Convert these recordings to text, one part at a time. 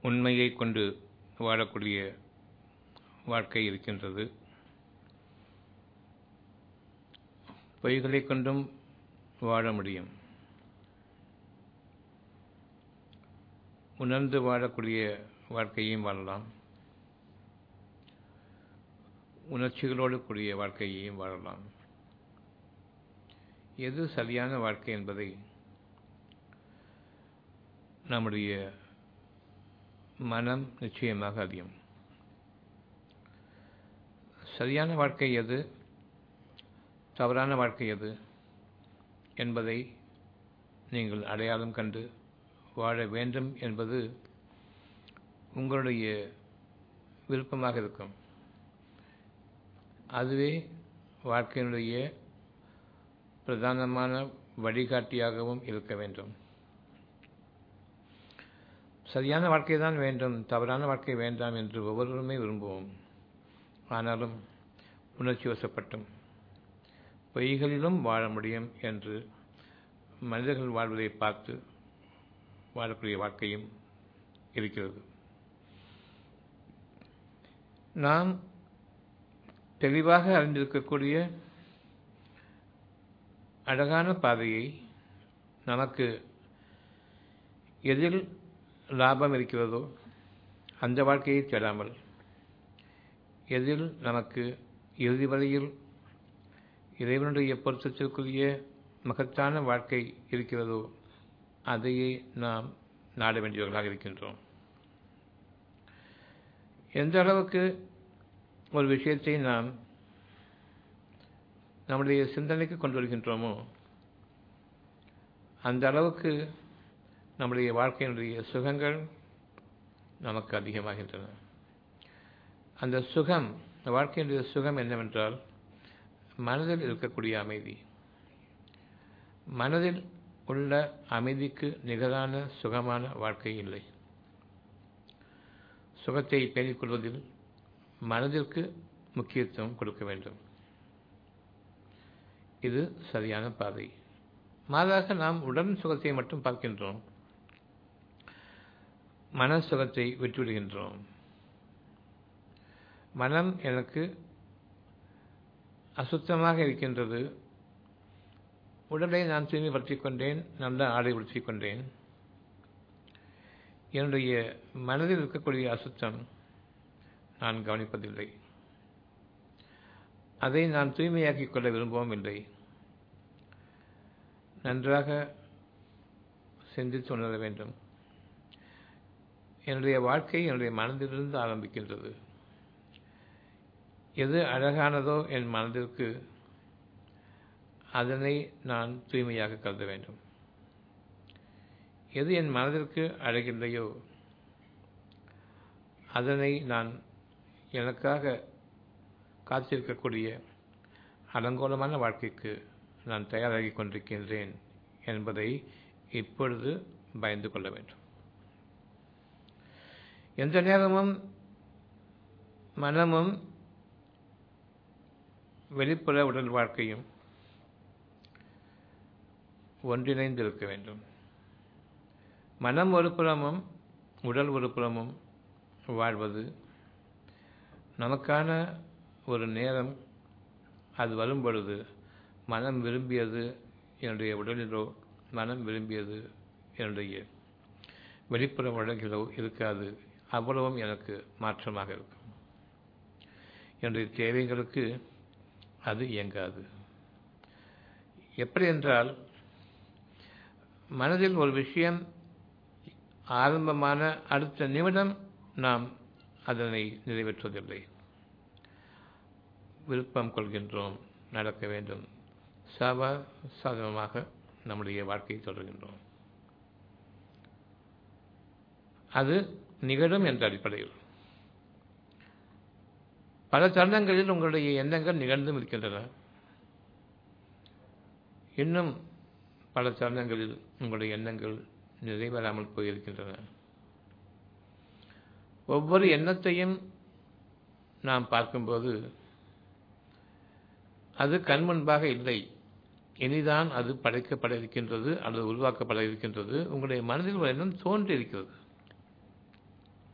உண்மையை கொண்டு வாழக்கூடிய வாழ்க்கை இருக்கின்றது பொய்களை கொண்டும் வாழ முடியும் உணர்ந்து வாழக்கூடிய வாழ்க்கையையும் வாழலாம் உணர்ச்சிகளோடு கூடிய வாழ்க்கையையும் வாழலாம் எது சரியான வாழ்க்கை என்பதை நம்முடைய மனம் நிச்சயமாக அறியும் சரியான வாழ்க்கை எது தவறான வாழ்க்கை எது என்பதை நீங்கள் அடையாளம் கண்டு வாழ வேண்டும் என்பது உங்களுடைய விருப்பமாக இருக்கும் அதுவே வாழ்க்கையினுடைய பிரதானமான வழிகாட்டியாகவும் இருக்க வேண்டும் சரியான வாழ்க்கை தான் வேண்டும் தவறான வாழ்க்கை வேண்டாம் என்று ஒவ்வொருவருமே விரும்புவோம் ஆனாலும் உணர்ச்சி வசப்பட்டும் பொய்களிலும் வாழ முடியும் என்று மனிதர்கள் வாழ்வதை பார்த்து வாழக்கூடிய வாழ்க்கையும் இருக்கிறது நாம் தெளிவாக அறிந்திருக்கக்கூடிய அழகான பாதையை நமக்கு எதில் லாபம் இருக்கிறதோ அந்த வாழ்க்கையை தேடாமல் எதில் நமக்கு இறுதி வரையில் இறைவனுடைய பொருத்தத்திற்குரிய மகத்தான வாழ்க்கை இருக்கிறதோ அதையே நாம் நாட வேண்டியவர்களாக இருக்கின்றோம் எந்த அளவுக்கு ஒரு விஷயத்தை நாம் நம்முடைய சிந்தனைக்கு கொண்டு வருகின்றோமோ அந்த அளவுக்கு நம்முடைய வாழ்க்கையினுடைய சுகங்கள் நமக்கு அதிகமாகின்றன அந்த சுகம் வாழ்க்கையினுடைய சுகம் என்னவென்றால் மனதில் இருக்கக்கூடிய அமைதி மனதில் உள்ள அமைதிக்கு நிகரான சுகமான வாழ்க்கை இல்லை சுகத்தை பேணிக் கொள்வதில் மனதிற்கு முக்கியத்துவம் கொடுக்க வேண்டும் இது சரியான பாதை மாறாக நாம் உடல் சுகத்தை மட்டும் பார்க்கின்றோம் மன சுகத்தை விட்டுவிடுகின்றோம் மனம் எனக்கு அசுத்தமாக இருக்கின்றது உடலை நான் தூய்மைப்படுத்திக் கொண்டேன் நல்ல ஆடை உடுத்திக் கொண்டேன் என்னுடைய மனதில் இருக்கக்கூடிய அசுத்தம் நான் கவனிப்பதில்லை அதை நான் தூய்மையாக்கிக் கொள்ள விரும்பவும் இல்லை நன்றாக சிந்தித்து உணர வேண்டும் என்னுடைய வாழ்க்கை என்னுடைய மனதிலிருந்து ஆரம்பிக்கின்றது எது அழகானதோ என் மனதிற்கு அதனை நான் தூய்மையாக கருத வேண்டும் எது என் மனதிற்கு அழகில்லையோ அதனை நான் எனக்காக காத்திருக்கக்கூடிய அலங்கோலமான வாழ்க்கைக்கு நான் தயாராகி கொண்டிருக்கின்றேன் என்பதை இப்பொழுது பயந்து கொள்ள வேண்டும் எந்த நேரமும் மனமும் வெளிப்புற உடல் வாழ்க்கையும் ஒன்றிணைந்து இருக்க வேண்டும் மனம் ஒரு புறமும் உடல் ஒரு புறமும் வாழ்வது நமக்கான ஒரு நேரம் அது வரும் பொழுது மனம் விரும்பியது என்னுடைய உடலிலோ மனம் விரும்பியது என்னுடைய வெளிப்புற உலகிலோ இருக்காது அவ்வளவும் எனக்கு மாற்றமாக இருக்கும் என்னுடைய தேவைகளுக்கு அது இயங்காது எப்படி என்றால் மனதில் ஒரு விஷயம் ஆரம்பமான அடுத்த நிமிடம் நாம் அதனை நிறைவேற்றுவதில்லை விருப்பம் கொள்கின்றோம் நடக்க வேண்டும் சாவா சாதகமாக நம்முடைய வாழ்க்கையை தொடர்கின்றோம் அது நிகழும் என்ற அடிப்படையில் பல தருணங்களில் உங்களுடைய எண்ணங்கள் நிகழ்ந்தும் இருக்கின்றன இன்னும் பல தருணங்களில் உங்களுடைய எண்ணங்கள் நிறைவேறாமல் போயிருக்கின்றன ஒவ்வொரு எண்ணத்தையும் நாம் பார்க்கும்போது அது கண் முன்பாக இல்லை இனிதான் அது படைக்கப்பட இருக்கின்றது அல்லது உருவாக்கப்பட இருக்கின்றது உங்களுடைய மனதில் ஒரு எண்ணம் தோன்றி இருக்கிறது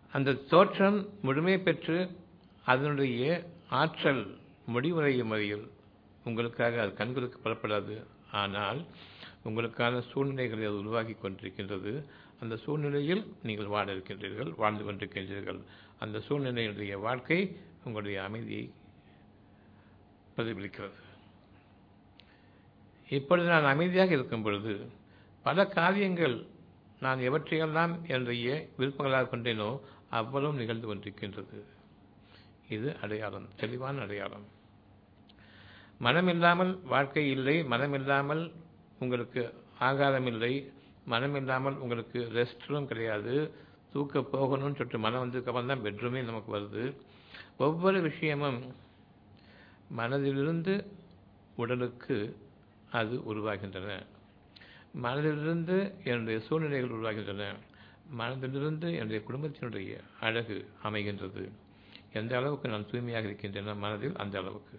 அந்த தோற்றம் முழுமை பெற்று அதனுடைய ஆற்றல் முடிவடையும் வரையில் உங்களுக்காக அது கண்களுக்கு புறப்படாது ஆனால் உங்களுக்கான சூழ்நிலைகளை அது உருவாக்கி கொண்டிருக்கின்றது அந்த சூழ்நிலையில் நீங்கள் வாழ இருக்கின்றீர்கள் வாழ்ந்து கொண்டிருக்கின்றீர்கள் அந்த சூழ்நிலையினுடைய வாழ்க்கை உங்களுடைய அமைதியை பிரதிபலிக்கிறது இப்பொழுது நான் அமைதியாக இருக்கும் பொழுது பல காரியங்கள் நான் எவற்றையெல்லாம் என்னுடைய விருப்பங்களாக கொண்டேனோ அவ்வளவும் நிகழ்ந்து கொண்டிருக்கின்றது இது அடையாளம் தெளிவான அடையாளம் மனம் இல்லாமல் வாழ்க்கை இல்லை மனம் இல்லாமல் உங்களுக்கு ஆகாரம் இல்லை மனம் இல்லாமல் உங்களுக்கு ரெஸ்ட் ரூம் கிடையாது தூக்க போகணும்னு சொல்லிட்டு மனம் வந்ததுக்கப்புறம் தான் பெட்ரூமே நமக்கு வருது ஒவ்வொரு விஷயமும் மனதிலிருந்து உடலுக்கு அது உருவாகின்றன மனதிலிருந்து என்னுடைய சூழ்நிலைகள் உருவாகின்றன மனதிலிருந்து என்னுடைய குடும்பத்தினுடைய அழகு அமைகின்றது எந்த அளவுக்கு நான் தூய்மையாக இருக்கின்றன மனதில் அந்த அளவுக்கு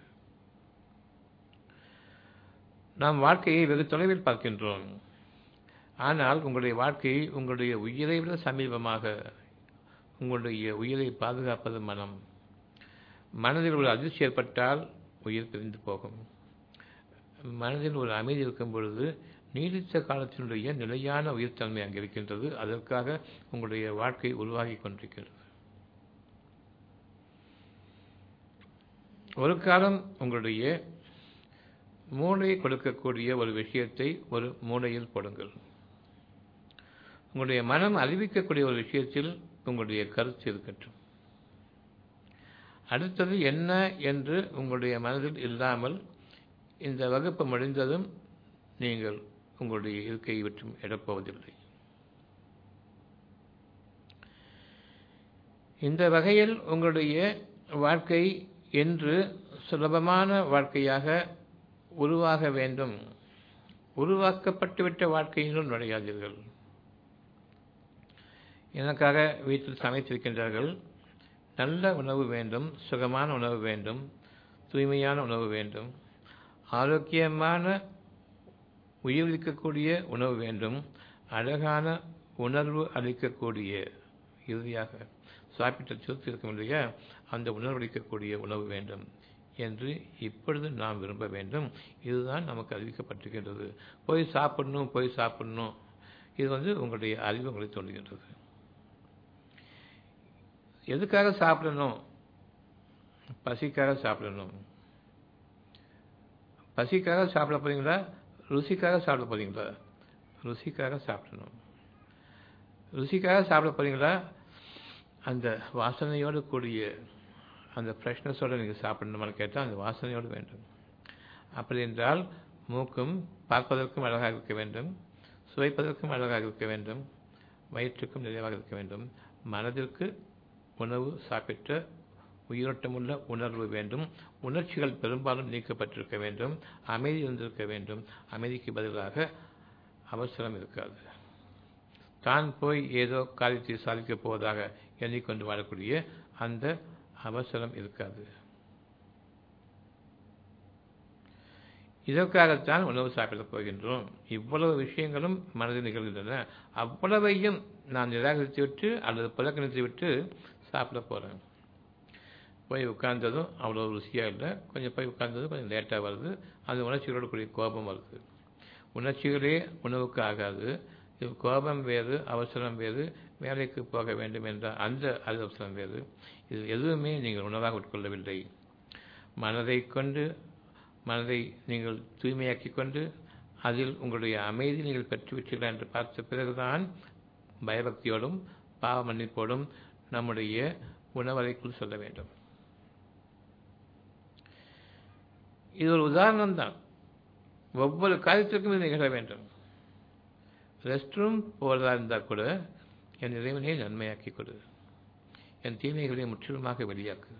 நாம் வாழ்க்கையை வெகு தொலைவில் பார்க்கின்றோம் ஆனால் உங்களுடைய வாழ்க்கையை உங்களுடைய உயிரை விட சமீபமாக உங்களுடைய உயிரை பாதுகாப்பது மனம் மனதில் ஒரு அதிர்ச்சி ஏற்பட்டால் உயிர் பிரிந்து போகும் மனதில் ஒரு அமைதி இருக்கும் பொழுது நீடித்த காலத்தினுடைய நிலையான உயிர்த்தன்மை அங்கே இருக்கின்றது அதற்காக உங்களுடைய வாழ்க்கை உருவாகி கொண்டிருக்கிறது ஒரு காலம் உங்களுடைய மூளை கொடுக்கக்கூடிய ஒரு விஷயத்தை ஒரு மூளையில் போடுங்கள் உங்களுடைய மனம் அறிவிக்கக்கூடிய ஒரு விஷயத்தில் உங்களுடைய கருத்து இருக்கட்டும் அடுத்தது என்ன என்று உங்களுடைய மனதில் இல்லாமல் இந்த வகுப்பு முடிந்ததும் நீங்கள் உங்களுடைய இருக்கையை விட்டும் எழப்போவதில்லை இந்த வகையில் உங்களுடைய வாழ்க்கை என்று சுலபமான வாழ்க்கையாக உருவாக வேண்டும் உருவாக்கப்பட்டுவிட்ட வாழ்க்கையினுள் நுழையாதீர்கள் எனக்காக வீட்டில் சமைத்திருக்கின்றார்கள் நல்ல உணவு வேண்டும் சுகமான உணவு வேண்டும் தூய்மையான உணவு வேண்டும் ஆரோக்கியமான உயிரிழக்கக்கூடிய உணவு வேண்டும் அழகான உணர்வு அளிக்கக்கூடிய இறுதியாக சாப்பிட்ட சுருத்தி இருக்கும் இல்லையா அந்த உணர்வளிக்கக்கூடிய உணவு வேண்டும் என்று இப்பொழுது நாம் விரும்ப வேண்டும் இதுதான் நமக்கு அறிவிக்கப்பட்டிருக்கின்றது போய் சாப்பிடணும் போய் சாப்பிடணும் இது வந்து உங்களுடைய அறிவு உங்களை தோன்றுகின்றது எதுக்காக சாப்பிடணும் பசிக்காக சாப்பிடணும் பசிக்காக சாப்பிட போறீங்களா ருசிக்காக சாப்பிட போறீங்களா ருசிக்காக சாப்பிடணும் ருசிக்காக சாப்பிட போறீங்களா அந்த வாசனையோடு கூடிய அந்த ஃப்ரெஷ்னஸோடு நீங்கள் சாப்பிடணுமான்னு கேட்டால் அந்த வாசனையோடு வேண்டும் அப்படி என்றால் மூக்கும் பார்ப்பதற்கும் அழகாக இருக்க வேண்டும் சுவைப்பதற்கும் அழகாக இருக்க வேண்டும் வயிற்றுக்கும் நிறைவாக இருக்க வேண்டும் மனதிற்கு உணவு சாப்பிட்ட உயிரோட்டமுள்ள உணர்வு வேண்டும் உணர்ச்சிகள் பெரும்பாலும் நீக்கப்பட்டிருக்க வேண்டும் அமைதி இருந்திருக்க வேண்டும் அமைதிக்கு பதிலாக அவசரம் இருக்காது தான் போய் ஏதோ காரியத்தை சாதிக்கப் போவதாக எண்ணிக்கொண்டு வாழக்கூடிய அந்த அவசரம் இருக்காது இதற்காகத்தான் உணவு சாப்பிடப் போகின்றோம் இவ்வளவு விஷயங்களும் மனதில் நிகழ்கின்றன அவ்வளவையும் நான் நிராகரித்து விட்டு அல்லது புறக்கணித்து விட்டு சாப்பிட போகிறேன் போய் உட்கார்ந்ததும் அவ்வளோ ருசியாக இல்லை கொஞ்சம் போய் உட்கார்ந்ததும் கொஞ்சம் லேட்டாக வருது அந்த உணர்ச்சிகளோடு கூடிய கோபம் வருது உணர்ச்சிகளே உணவுக்கு ஆகாது இது கோபம் வேறு அவசரம் வேறு வேலைக்கு போக வேண்டும் என்ற அந்த அது அவசரம் வேறு இது எதுவுமே நீங்கள் உணவாக உட்கொள்ளவில்லை மனதை கொண்டு மனதை நீங்கள் தூய்மையாக்கி கொண்டு அதில் உங்களுடைய அமைதி நீங்கள் பெற்றுவிட்டீர்கள் என்று பார்த்த பிறகுதான் பயபக்தியோடும் பாவ மன்னிப்போடும் நம்முடைய உணவறைக்குள் சொல்ல வேண்டும் இது ஒரு உதாரணம் தான் ஒவ்வொரு காரியத்திற்கும் இது நிகழ வேண்டும் ரெஸ்ட் ரூம் போவதாக இருந்தால் கூட என் இறைவனை நன்மையாக்கி கொடு என் தீமைகளை முற்றிலுமாக வெளியாக்கு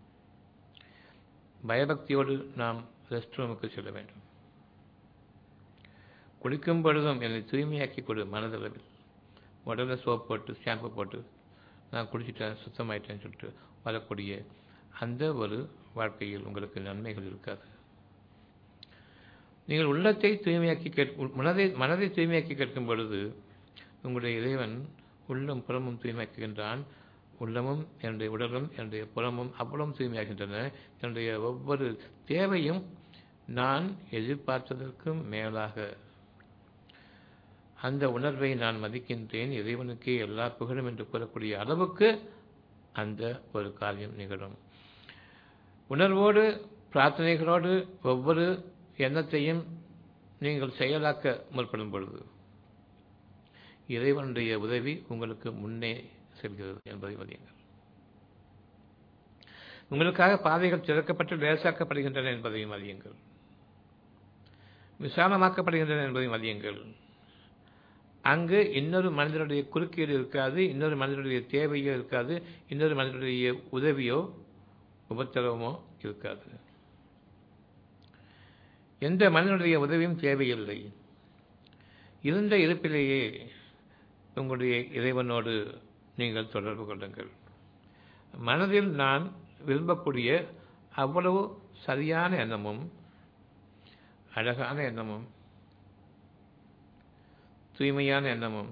பயபக்தியோடு நாம் ரெஸ்ட் ரூமுக்கு செல்ல வேண்டும் குளிக்கும் பொழுதும் என்னை தூய்மையாக்கி கொடு மனதளவில் உடலில் சோப் போட்டு ஷாம்பு போட்டு நான் குடிச்சிட்டேன் சுத்தமாயிட்டேன்னு சொல்லிட்டு வரக்கூடிய அந்த ஒரு வாழ்க்கையில் உங்களுக்கு நன்மைகள் இருக்காது நீங்கள் உள்ளத்தை தூய்மையாக்கி கேட் மனதை மனதை தூய்மையாக்கி கேட்கும் பொழுது உங்களுடைய இறைவன் உள்ளம் புறமும் தூய்மையாக்குகின்றான் உள்ளமும் என்னுடைய உடலும் என்னுடைய புறமும் அவ்வளவும் தூய்மையாகின்றன என்னுடைய ஒவ்வொரு தேவையும் நான் எதிர்பார்த்ததற்கும் மேலாக அந்த உணர்வை நான் மதிக்கின்றேன் இறைவனுக்கே எல்லா புகழும் என்று கூறக்கூடிய அளவுக்கு அந்த ஒரு காரியம் நிகழும் உணர்வோடு பிரார்த்தனைகளோடு ஒவ்வொரு எண்ணத்தையும் நீங்கள் செயலாக்க முற்படும் பொழுது இறைவனுடைய உதவி உங்களுக்கு முன்னே செல்கிறது என்பதை மதியுங்கள் உங்களுக்காக பாதைகள் திறக்கப்பட்டு லேசாக்கப்படுகின்றன என்பதையும் அறியுங்கள் விசாலமாக்கப்படுகின்றன என்பதையும் அறியுங்கள் அங்கு இன்னொரு மனிதனுடைய குறுக்கீடு இருக்காது இன்னொரு மனிதனுடைய தேவையோ இருக்காது இன்னொரு மனிதனுடைய உதவியோ உபத்திரவமோ இருக்காது எந்த மனிதனுடைய உதவியும் தேவையில்லை இருந்த இருப்பிலேயே உங்களுடைய இறைவனோடு நீங்கள் தொடர்பு கொள்ளுங்கள் மனதில் நான் விரும்பக்கூடிய அவ்வளவு சரியான எண்ணமும் அழகான எண்ணமும் தூய்மையான எண்ணமும்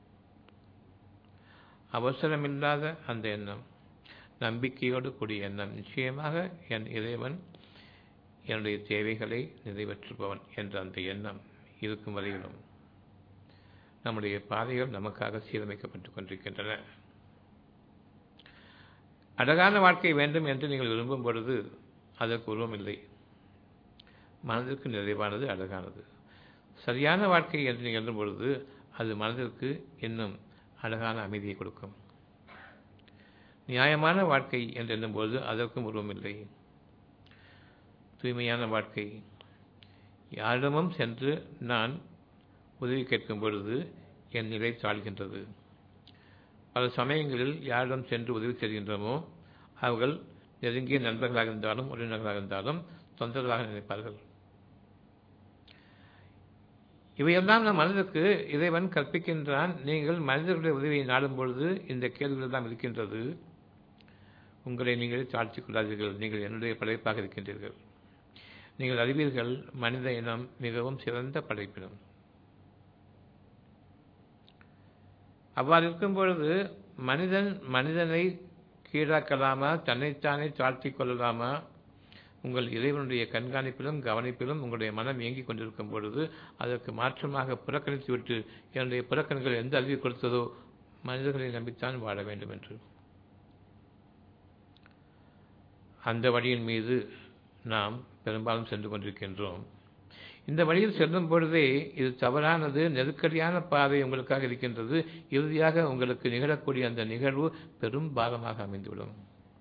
அவசரமில்லாத அந்த எண்ணம் நம்பிக்கையோடு கூடிய எண்ணம் நிச்சயமாக என் இறைவன் என்னுடைய தேவைகளை நிறைவேற்றுபவன் என்ற அந்த எண்ணம் இருக்கும் வரையிலும் நம்முடைய பாதைகள் நமக்காக சீரமைக்கப்பட்டுக் கொண்டிருக்கின்றன அழகான வாழ்க்கை வேண்டும் என்று நீங்கள் விரும்பும் பொழுது அதற்கு உருவமில்லை மனதிற்கு நிறைவானது அழகானது சரியான வாழ்க்கை என்று நீங்கள் எண்ணும் பொழுது அது மனதிற்கு இன்னும் அழகான அமைதியை கொடுக்கும் நியாயமான வாழ்க்கை என்று எண்ணும்போது அதற்கும் உருவமில்லை தூய்மையான வாழ்க்கை யாரிடமும் சென்று நான் உதவி கேட்கும் பொழுது என் நிலை தாழ்கின்றது பல சமயங்களில் யாரிடம் சென்று உதவி செய்கின்றோமோ அவர்கள் நெருங்கிய நண்பர்களாக இருந்தாலும் உறவினர்களாக இருந்தாலும் தொந்தரவாக நினைப்பார்கள் இவையெல்லாம் நம் மனதிற்கு இறைவன் கற்பிக்கின்றான் நீங்கள் மனிதர்களுடைய உதவியை நாடும் பொழுது இந்த கேள்விகள் தான் இருக்கின்றது உங்களை நீங்களே தாழ்த்திக் கொள்ளாதீர்கள் நீங்கள் என்னுடைய படைப்பாக இருக்கின்றீர்கள் நீங்கள் அறிவீர்கள் மனித இனம் மிகவும் சிறந்த படைப்பினம் அவ்வாறு இருக்கும் பொழுது மனிதன் மனிதனை கீழாக்கலாமா தன்னைத்தானே தாழ்த்திக் கொள்ளலாமா உங்கள் இறைவனுடைய கண்காணிப்பிலும் கவனிப்பிலும் உங்களுடைய மனம் இயங்கிக் கொண்டிருக்கும் பொழுது அதற்கு மாற்றமாக புறக்கணித்து விட்டு என்னுடைய புறக்கண்கள் எந்த அறிவு கொடுத்ததோ மனிதர்களை நம்பித்தான் வாழ வேண்டும் என்று அந்த வழியின் மீது நாம் பெரும்பாலும் சென்று கொண்டிருக்கின்றோம் இந்த வழியில் செல்லும் பொழுதே இது தவறானது நெருக்கடியான பாதை உங்களுக்காக இருக்கின்றது இறுதியாக உங்களுக்கு நிகழக்கூடிய அந்த நிகழ்வு பெரும் பாரமாக அமைந்துவிடும்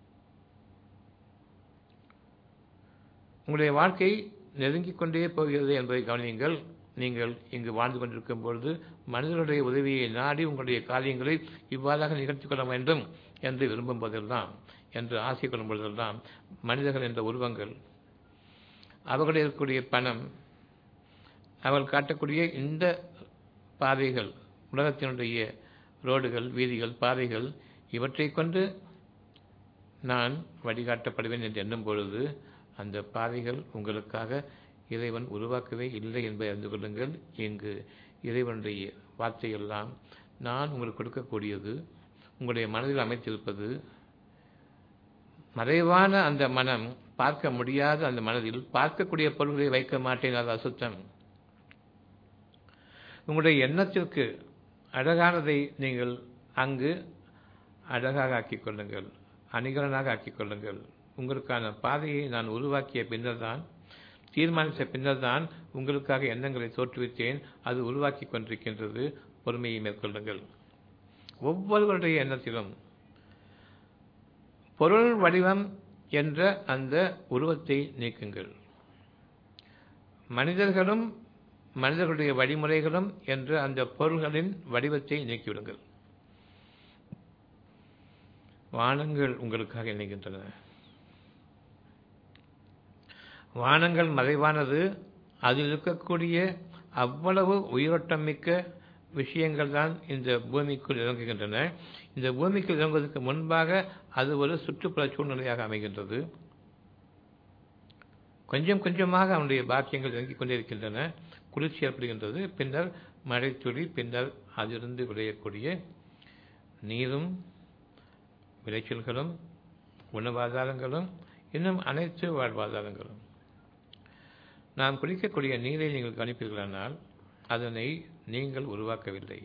உங்களுடைய வாழ்க்கை நெருங்கிக் கொண்டே போகிறது என்பதை கவனியுங்கள் நீங்கள் இங்கு வாழ்ந்து கொண்டிருக்கும் பொழுது மனிதனுடைய உதவியை நாடி உங்களுடைய காரியங்களை இவ்வாறாக நிகழ்த்திக் கொள்ள வேண்டும் என்று விரும்பும் போதெல்லாம் என்று ஆசை கொள்ளும் பொழுதெல்லாம் மனிதர்கள் என்ற உருவங்கள் அவர்களுடைய இருக்கக்கூடிய பணம் அவர்கள் காட்டக்கூடிய இந்த பாதைகள் உலகத்தினுடைய ரோடுகள் வீதிகள் பாதைகள் இவற்றை கொண்டு நான் வழிகாட்டப்படுவேன் என்று எண்ணும் பொழுது அந்த பாதைகள் உங்களுக்காக இறைவன் உருவாக்கவே இல்லை என்பதை அறிந்து கொள்ளுங்கள் இங்கு இறைவனுடைய வார்த்தையெல்லாம் நான் உங்களுக்கு கொடுக்கக்கூடியது உங்களுடைய மனதில் அமைத்திருப்பது மறைவான அந்த மனம் பார்க்க முடியாத அந்த மனதில் பார்க்கக்கூடிய பொருள்களை வைக்க மாட்டேன் அது அசுத்தம் உங்களுடைய எண்ணத்திற்கு அழகானதை நீங்கள் அங்கு அழகாக ஆக்கிக் கொள்ளுங்கள் அணிகலனாக ஆக்கிக் கொள்ளுங்கள் உங்களுக்கான பாதையை நான் உருவாக்கிய பின்னர் தான் தீர்மானித்த பின்னர் தான் உங்களுக்காக எண்ணங்களை தோற்றுவித்தேன் அது உருவாக்கி கொண்டிருக்கின்றது பொறுமையை மேற்கொள்ளுங்கள் ஒவ்வொருவருடைய எண்ணத்திலும் பொருள் வடிவம் என்ற அந்த உருவத்தை நீக்குங்கள் மனிதர்களும் மனிதர்களுடைய வழிமுறைகளும் என்ற அந்த பொருள்களின் வடிவத்தை நீக்கிவிடுங்கள் வானங்கள் உங்களுக்காக இணைகின்றன வானங்கள் மறைவானது அதில் இருக்கக்கூடிய அவ்வளவு உயிரோட்டம் மிக்க விஷயங்கள் தான் இந்த பூமிக்குள் இறங்குகின்றன இந்த பூமிக்குள் இறங்குவதற்கு முன்பாக அது ஒரு சுற்றுப்புற சூழ்நிலையாக அமைகின்றது கொஞ்சம் கொஞ்சமாக அவனுடைய பாக்கியங்கள் இறங்கிக் கொண்டே இருக்கின்றன குளிர்ச்சி ஏற்படுகின்றது பின்னர் மழை துளி பின்னர் அதிலிருந்து விளையக்கூடிய நீரும் விளைச்சல்களும் உணவாதாரங்களும் இன்னும் அனைத்து வாழ்வாதாரங்களும் நாம் குடிக்கக்கூடிய நீரை நீங்கள் கவனிப்பீர்களானால் அதனை நீங்கள் உருவாக்கவில்லை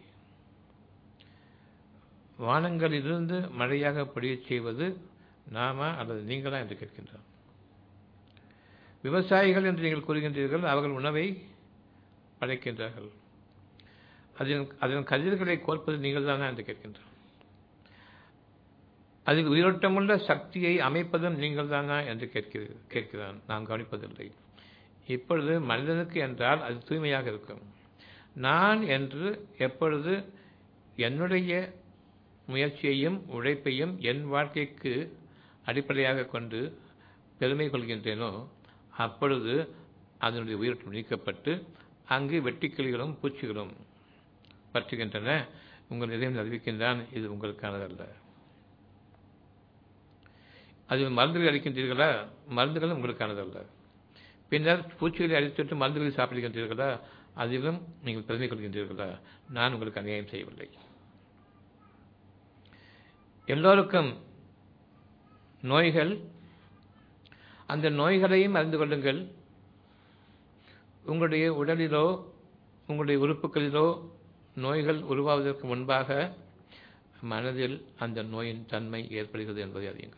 வானங்களிலிருந்து மழையாக பொழியச் செய்வது நாமா அல்லது நீங்களா என்று கேட்கின்றோம் விவசாயிகள் என்று நீங்கள் கூறுகின்றீர்கள் அவர்கள் உணவை படைக்கின்றார்கள் அதன் அதன் கதிர்களை கோர்ப்பது நீங்கள் தானா என்று கேட்கின்றோம் அதில் உயிரோட்டமுள்ள சக்தியை அமைப்பதும் நீங்கள் தானா என்று கேட்கிறீர்கள் கேட்கிறான் நாம் கவனிப்பதில்லை இப்பொழுது மனிதனுக்கு என்றால் அது தூய்மையாக இருக்கும் நான் என்று எப்பொழுது என்னுடைய முயற்சியையும் உழைப்பையும் என் வாழ்க்கைக்கு அடிப்படையாக கொண்டு பெருமை கொள்கின்றேனோ அப்பொழுது அதனுடைய உயிரோட்டம் நீக்கப்பட்டு அங்கு வெட்டிக்கிளிகளும் பூச்சிகளும் பற்றுகின்றன உங்கள் இதயம் அறிவிக்கின்றான் இது உங்களுக்கானதல்ல அதில் மருந்துகள் அளிக்கின்றீர்களா மருந்துகளும் உங்களுக்கானதல்ல பின்னர் பூச்சிகளை அழித்துவிட்டு மருந்துகளை சாப்பிடுகின்றீர்களா அதிலும் நீங்கள் பெருமை கொள்கின்றீர்களா நான் உங்களுக்கு அநியாயம் செய்யவில்லை எல்லோருக்கும் நோய்கள் அந்த நோய்களையும் அறிந்து கொள்ளுங்கள் உங்களுடைய உடலிலோ உங்களுடைய உறுப்புகளிலோ நோய்கள் உருவாவதற்கு முன்பாக மனதில் அந்த நோயின் தன்மை ஏற்படுகிறது என்பதை அறியுங்கள்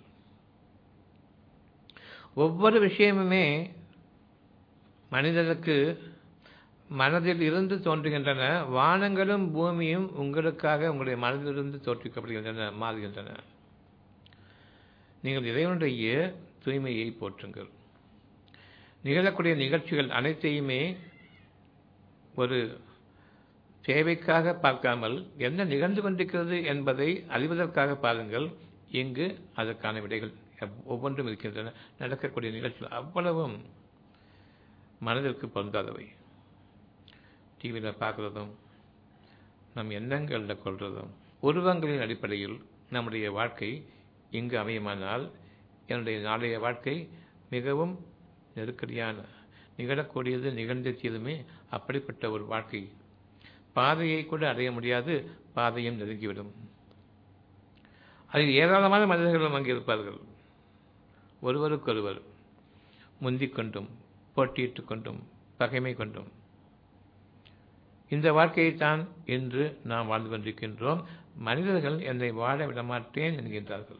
ஒவ்வொரு விஷயமுமே மனிதனுக்கு மனதில் இருந்து தோன்றுகின்றன வானங்களும் பூமியும் உங்களுக்காக உங்களுடைய மனதிலிருந்து தோற்றுவிக்கப்படுகின்றன மாறுகின்றன நீங்கள் இறைவனுடைய தூய்மையை போற்றுங்கள் நிகழக்கூடிய நிகழ்ச்சிகள் அனைத்தையுமே ஒரு தேவைக்காக பார்க்காமல் என்ன நிகழ்ந்து கொண்டிருக்கிறது என்பதை அறிவதற்காக பாருங்கள் இங்கு அதற்கான விடைகள் ஒவ்வொன்றும் இருக்கின்றன நடக்கக்கூடிய நிகழ்ச்சிகள் அவ்வளவும் மனதிற்கு பொருந்தாதவை டிவியில் பார்க்குறதும் நம் எண்ணங்களில் கொள்வதும் உருவங்களின் அடிப்படையில் நம்முடைய வாழ்க்கை இங்கு அமையுமானால் என்னுடைய நாளைய வாழ்க்கை மிகவும் நெருக்கடியான நிகழக்கூடியது நிகழ்ந்ததுமே அப்படிப்பட்ட ஒரு வாழ்க்கை பாதையை கூட அடைய முடியாது பாதையும் நெருங்கிவிடும் அதில் ஏராளமான மனிதர்களும் அங்கே இருப்பார்கள் ஒருவருக்கொருவர் முந்திக் கொண்டும் போட்டியிட்டுக் கொண்டும் பகைமை கொண்டும் இந்த வாழ்க்கையைத்தான் இன்று நாம் வாழ்ந்து கொண்டிருக்கின்றோம் மனிதர்கள் என்னை வாழ விடமாட்டேன் என்கின்றார்கள்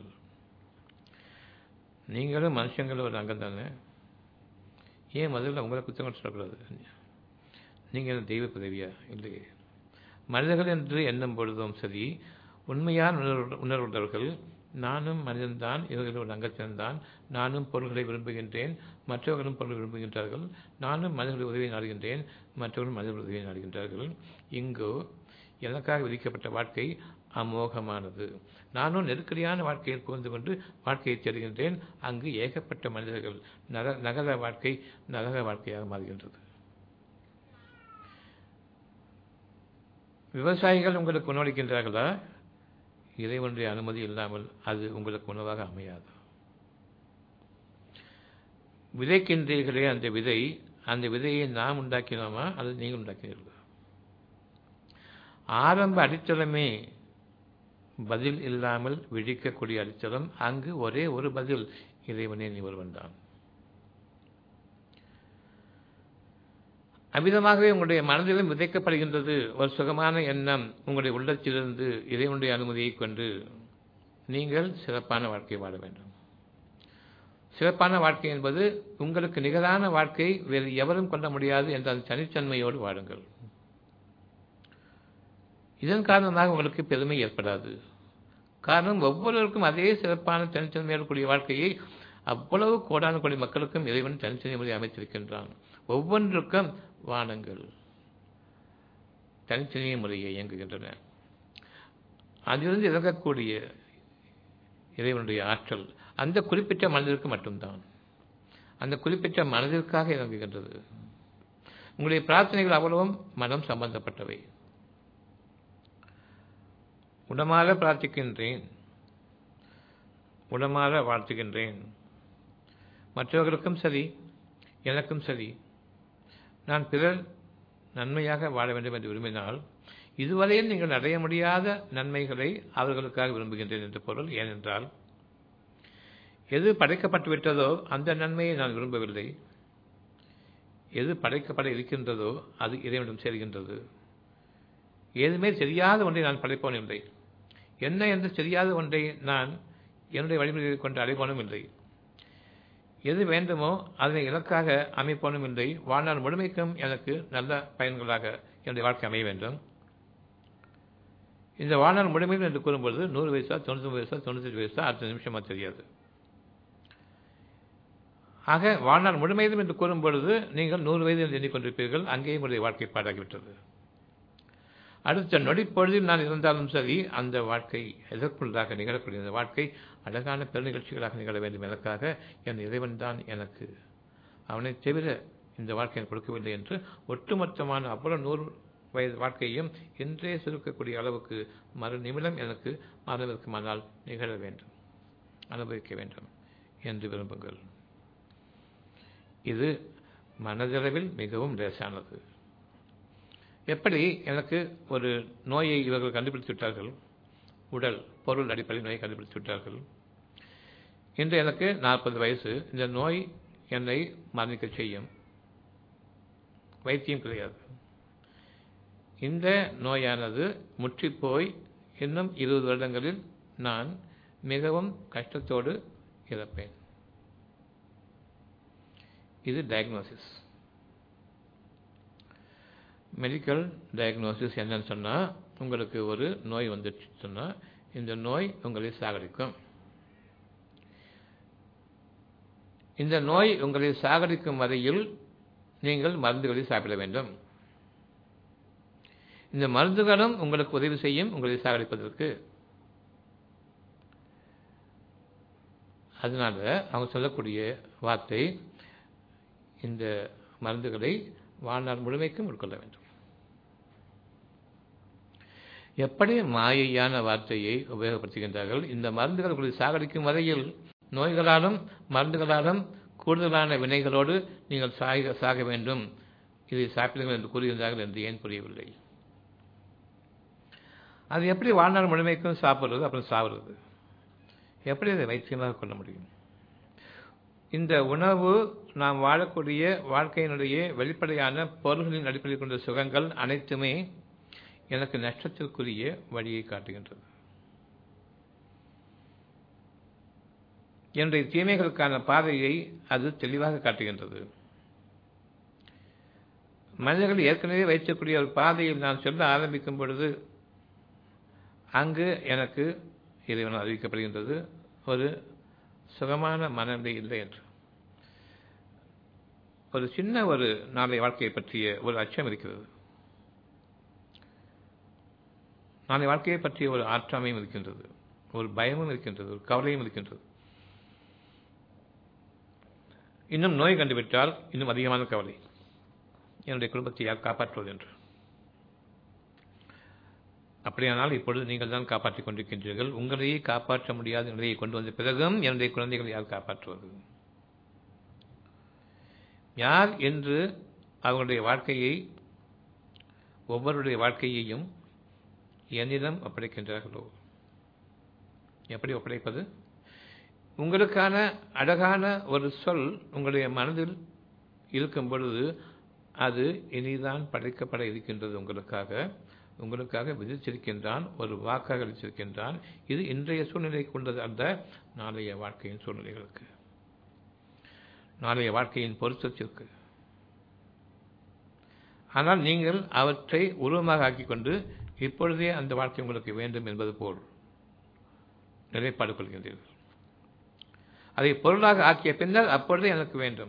நீங்களும் மனுஷங்களும் ஒரு அங்கம் தானே ஏன் முதல்ல உங்களை குத்தம் சொல்லக்கூடாது நீங்கள் தெய்வ பதவியா இல்லையே மனிதர்கள் என்று எண்ணும் பொழுதும் சரி உண்மையான உணர்வு உணர்வுள்ளவர்கள் நானும் மனிதன்தான் இவர்கள் ஒரு அங்கத்தினன்தான் நானும் பொருள்களை விரும்புகின்றேன் மற்றவர்களும் பொருள் விரும்புகின்றார்கள் நானும் மனிதர்கள் உதவியை நாடுகின்றேன் மற்றவர்களும் மனிதர்கள் உதவியை நாடுகின்றார்கள் இங்கு எனக்காக விதிக்கப்பட்ட வாழ்க்கை அமோகமானது நானும் நெருக்கடியான வாழ்க்கையில் புகுந்து கொண்டு வாழ்க்கையை தேடுகின்றேன் அங்கு ஏகப்பட்ட மனிதர்கள் நர நகர வாழ்க்கை நரக வாழ்க்கையாக மாறுகின்றது விவசாயிகள் உங்களுக்கு உணவளிக்கின்றார்களா இறைவனுடைய அனுமதி இல்லாமல் அது உங்களுக்கு உணவாக அமையாது விதைக்கின்றீர்களே அந்த விதை அந்த விதையை நாம் உண்டாக்கினோமா அது நீங்கள் உண்டாக்கினீர்களா ஆரம்ப அடித்தளமே பதில் இல்லாமல் விழிக்கக்கூடிய அடித்தளம் அங்கு ஒரே ஒரு பதில் இறைவனே நீ ஒருவன் தான் அவ்விதமாகவே உங்களுடைய மனதிலும் விதைக்கப்படுகின்றது ஒரு சுகமான எண்ணம் உங்களுடைய உள்ளத்திலிருந்து இறைவனுடைய அனுமதியை கொண்டு நீங்கள் சிறப்பான வாழ்க்கை வாழ வேண்டும் சிறப்பான வாழ்க்கை என்பது உங்களுக்கு நிகரான வாழ்க்கை வேறு எவரும் கொள்ள முடியாது என்ற அந்த தனித்தன்மையோடு வாழுங்கள் இதன் காரணமாக உங்களுக்கு பெருமை ஏற்படாது காரணம் ஒவ்வொருவருக்கும் அதே சிறப்பான தனித்தன்மையோடு கூடிய வாழ்க்கையை அவ்வளவு கோடான கோடி மக்களுக்கும் இறைவன் தனித்தனி முறை அமைத்திருக்கின்றான் ஒவ்வொன்றுக்கும் வானங்கள் தனித்தனிய முறையை இயங்குகின்றன அதிலிருந்து இறங்கக்கூடிய இறைவனுடைய ஆற்றல் அந்த குறிப்பிட்ட மனதிற்கு மட்டும்தான் அந்த குறிப்பிட்ட மனதிற்காக இறங்குகின்றது உங்களுடைய பிரார்த்தனைகள் அவ்வளவும் மனம் சம்பந்தப்பட்டவை உடமாற பிரார்த்திக்கின்றேன் உடமாற வாழ்த்துகின்றேன் மற்றவர்களுக்கும் சரி எனக்கும் சரி நான் பிறர் நன்மையாக வாழ வேண்டும் என்று விரும்பினால் இதுவரையில் நீங்கள் அடைய முடியாத நன்மைகளை அவர்களுக்காக விரும்புகின்றேன் என்று பொருள் ஏனென்றால் எது படைக்கப்பட்டு விட்டதோ அந்த நன்மையை நான் விரும்பவில்லை எது படைக்கப்பட இருக்கின்றதோ அது இறைவனிடம் சேர்கின்றது எதுவுமே தெரியாத ஒன்றை நான் படைப்பவன் இல்லை என்ன என்று தெரியாத ஒன்றை நான் என்னுடைய வழிமுறைகளை கொண்டு அடைப்பவனும் இல்லை எது வேண்டுமோ அதனை இலக்காக அமைப்பவனும் இல்லை வாழ்நாள் முழுமைக்கும் எனக்கு நல்ல பயன்களாக என்னுடைய வாழ்க்கை அமைய வேண்டும் இந்த வாழ்நாள் முழுமையில் என்று கூறும்பொழுது நூறு வயசா தொண்ணூற்றி வயசா தொண்ணூற்றி வயசா அடுத்த நிமிஷமா தெரியாது ஆக வாழ்நாள் முழுமையிலும் என்று கூறும் பொழுது நீங்கள் நூறு வயது என்று எண்ணிக்கொண்டிருப்பீர்கள் அங்கேயும் உங்களுடைய வாழ்க்கை பாடாகிவிட்டது அடுத்த நொடிப்பொழுதில் நான் இருந்தாலும் சரி அந்த வாழ்க்கை எதற்குள்ளாக நிகழக்கூடிய இந்த வாழ்க்கை அழகான பெருநிகழ்ச்சிகளாக நிகழ வேண்டும் எனக்காக என் இறைவன் தான் எனக்கு அவனை தவிர இந்த வாழ்க்கையை கொடுக்கவில்லை என்று ஒட்டுமொத்தமான அவ்வளவு நூறு வயது வாழ்க்கையும் இன்றே சுருக்கக்கூடிய அளவுக்கு மறு நிமிடம் எனக்கு மரணத்திற்குமானால் நிகழ வேண்டும் அனுபவிக்க வேண்டும் என்று விரும்புங்கள் இது மனதளவில் மிகவும் லேசானது எப்படி எனக்கு ஒரு நோயை இவர்கள் கண்டுபிடித்து விட்டார்கள் உடல் பொருள் அடிப்படையில் நோயை கண்டுபிடித்து விட்டார்கள் இன்று எனக்கு நாற்பது வயசு இந்த நோய் என்னை மரணிக்க செய்யும் வைத்தியம் கிடையாது இந்த நோயானது முற்றிப்போய் இன்னும் இருபது வருடங்களில் நான் மிகவும் கஷ்டத்தோடு இறப்பேன் இது டயக்னோசிஸ் மெடிக்கல் டயக்னோசிஸ் என்னன்னு சொன்னால் உங்களுக்கு ஒரு நோய் வந்துடுச்சு சொன்னால் இந்த நோய் உங்களை சாகடிக்கும் இந்த நோய் உங்களை சாகடிக்கும் வரையில் நீங்கள் மருந்துகளை சாப்பிட வேண்டும் இந்த மருந்துகளும் உங்களுக்கு உதவி செய்யும் உங்களை சாகடிப்பதற்கு அதனால அவங்க சொல்லக்கூடிய வார்த்தை இந்த மருந்துகளை வாழ்நாள் முழுமைக்கும் உட்கொள்ள வேண்டும் எப்படி மாயையான வார்த்தையை உபயோகப்படுத்துகின்றார்கள் இந்த மருந்துகள் உங்களை சாகடிக்கும் வரையில் நோய்களாலும் மருந்துகளாலும் கூடுதலான வினைகளோடு நீங்கள் சாக சாக வேண்டும் இதை சாப்பிடுங்கள் என்று கூறுகின்றார்கள் என்று ஏன் புரியவில்லை அது எப்படி வாழ்நாள் முழுமைக்கும் சாப்பிடுறது அப்புறம் சாப்பிடுறது எப்படி அதை வைத்தியமாக கொள்ள முடியும் இந்த உணவு நாம் வாழக்கூடிய வாழ்க்கையினுடைய வெளிப்படையான பொருள்களின் அடிப்படையில் கொண்ட சுகங்கள் அனைத்துமே எனக்கு நஷ்டத்திற்குரிய வழியை காட்டுகின்றது என்னுடைய தீமைகளுக்கான பாதையை அது தெளிவாக காட்டுகின்றது மனிதர்கள் ஏற்கனவே வைக்கக்கூடிய ஒரு பாதையில் நான் சொல்ல ஆரம்பிக்கும் பொழுது அங்கு எனக்கு இறைவன் அறிவிக்கப்படுகின்றது ஒரு சுகமான மனநிலை இல்லை என்று ஒரு சின்ன ஒரு நாளை வாழ்க்கையை பற்றிய ஒரு அச்சம் இருக்கிறது நாளை வாழ்க்கையை பற்றிய ஒரு ஆற்றாமையும் இருக்கின்றது ஒரு பயமும் இருக்கின்றது ஒரு கவலையும் இருக்கின்றது இன்னும் நோய் கண்டுவிட்டால் இன்னும் அதிகமான கவலை என்னுடைய குடும்பத்தை யார் காப்பாற்றுவது என்று அப்படியானால் இப்பொழுது நீங்கள் தான் காப்பாற்றிக் கொண்டிருக்கின்றீர்கள் உங்களையே காப்பாற்ற முடியாத நிலையை கொண்டு வந்த பிறகும் என்னுடைய குழந்தைகளை யார் காப்பாற்றுவது யார் என்று அவர்களுடைய வாழ்க்கையை ஒவ்வொருடைய வாழ்க்கையையும் என்னிடம் ஒப்படைக்கின்றார்களோ எப்படி ஒப்படைப்பது உங்களுக்கான அழகான ஒரு சொல் உங்களுடைய மனதில் இருக்கும் பொழுது அது இனிதான் படைக்கப்பட இருக்கின்றது உங்களுக்காக உங்களுக்காக விதிச்சிருக்கின்றான் ஒரு வாக்காக அளிச்சிருக்கின்றான் இது இன்றைய சூழ்நிலை கொண்டது அல்ல நாளைய வாழ்க்கையின் சூழ்நிலைகளுக்கு நாளைய வாழ்க்கையின் பொருத்தத்திற்கு ஆனால் நீங்கள் அவற்றை உருவமாக ஆக்கிக்கொண்டு இப்பொழுதே அந்த வாழ்க்கை உங்களுக்கு வேண்டும் என்பது போல் நிலைப்பாடு கொள்கின்றீர்கள் அதை பொருளாக ஆக்கிய பின்னர் அப்பொழுதே எனக்கு வேண்டும்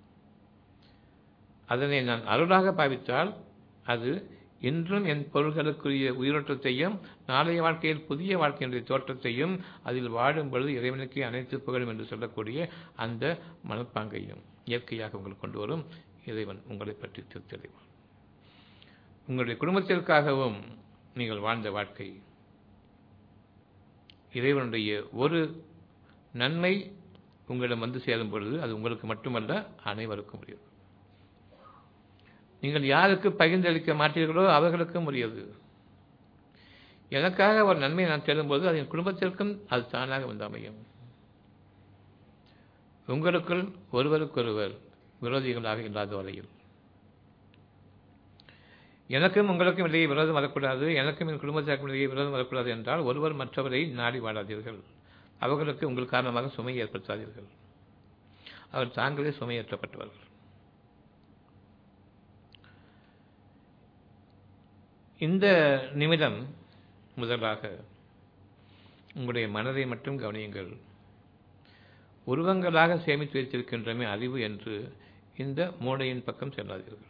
அதனை நான் அருளாக பாவித்தால் அது இன்றும் என் பொருள்களுக்குரிய உயிரோட்டத்தையும் நாளைய வாழ்க்கையில் புதிய வாழ்க்கையினுடைய தோற்றத்தையும் அதில் வாழும் பொழுது இறைவனுக்கு அனைத்து புகழும் என்று சொல்லக்கூடிய அந்த மனப்பாங்கையும் இயற்கையாக உங்களுக்கு கொண்டு வரும் இறைவன் உங்களை பற்றி திருத்தறிவான் உங்களுடைய குடும்பத்திற்காகவும் நீங்கள் வாழ்ந்த வாழ்க்கை இறைவனுடைய ஒரு நன்மை உங்களிடம் வந்து சேரும் பொழுது அது உங்களுக்கு மட்டுமல்ல அனைவருக்கும் உரியது நீங்கள் யாருக்கு பகிர்ந்தளிக்க மாட்டீர்களோ அவர்களுக்கும் உரியது எனக்காக ஒரு நன்மையை நான் தேடும்போது அது என் குடும்பத்திற்கும் அது தானாக வந்து அமையும் உங்களுக்குள் ஒருவருக்கொருவர் விரோதிகளாக இல்லாத வரையில் எனக்கும் உங்களுக்கும் இடையே விரோதம் வரக்கூடாது எனக்கும் என் குடும்பத்திற்கும் இடையே விரோதம் வரக்கூடாது என்றால் ஒருவர் மற்றவரை நாடி வாழாதீர்கள் அவர்களுக்கு உங்கள் காரணமாக சுமை ஏற்படுத்தாதீர்கள் அவர் தாங்களே சுமையேற்றப்பட்டவர்கள் இந்த நிமிடம் முதலாக உங்களுடைய மனதை மட்டும் கவனியுங்கள் உருவங்களாக சேமித்து வைத்திருக்கின்றமே அறிவு என்று இந்த மூளையின் பக்கம் செல்லாதீர்கள்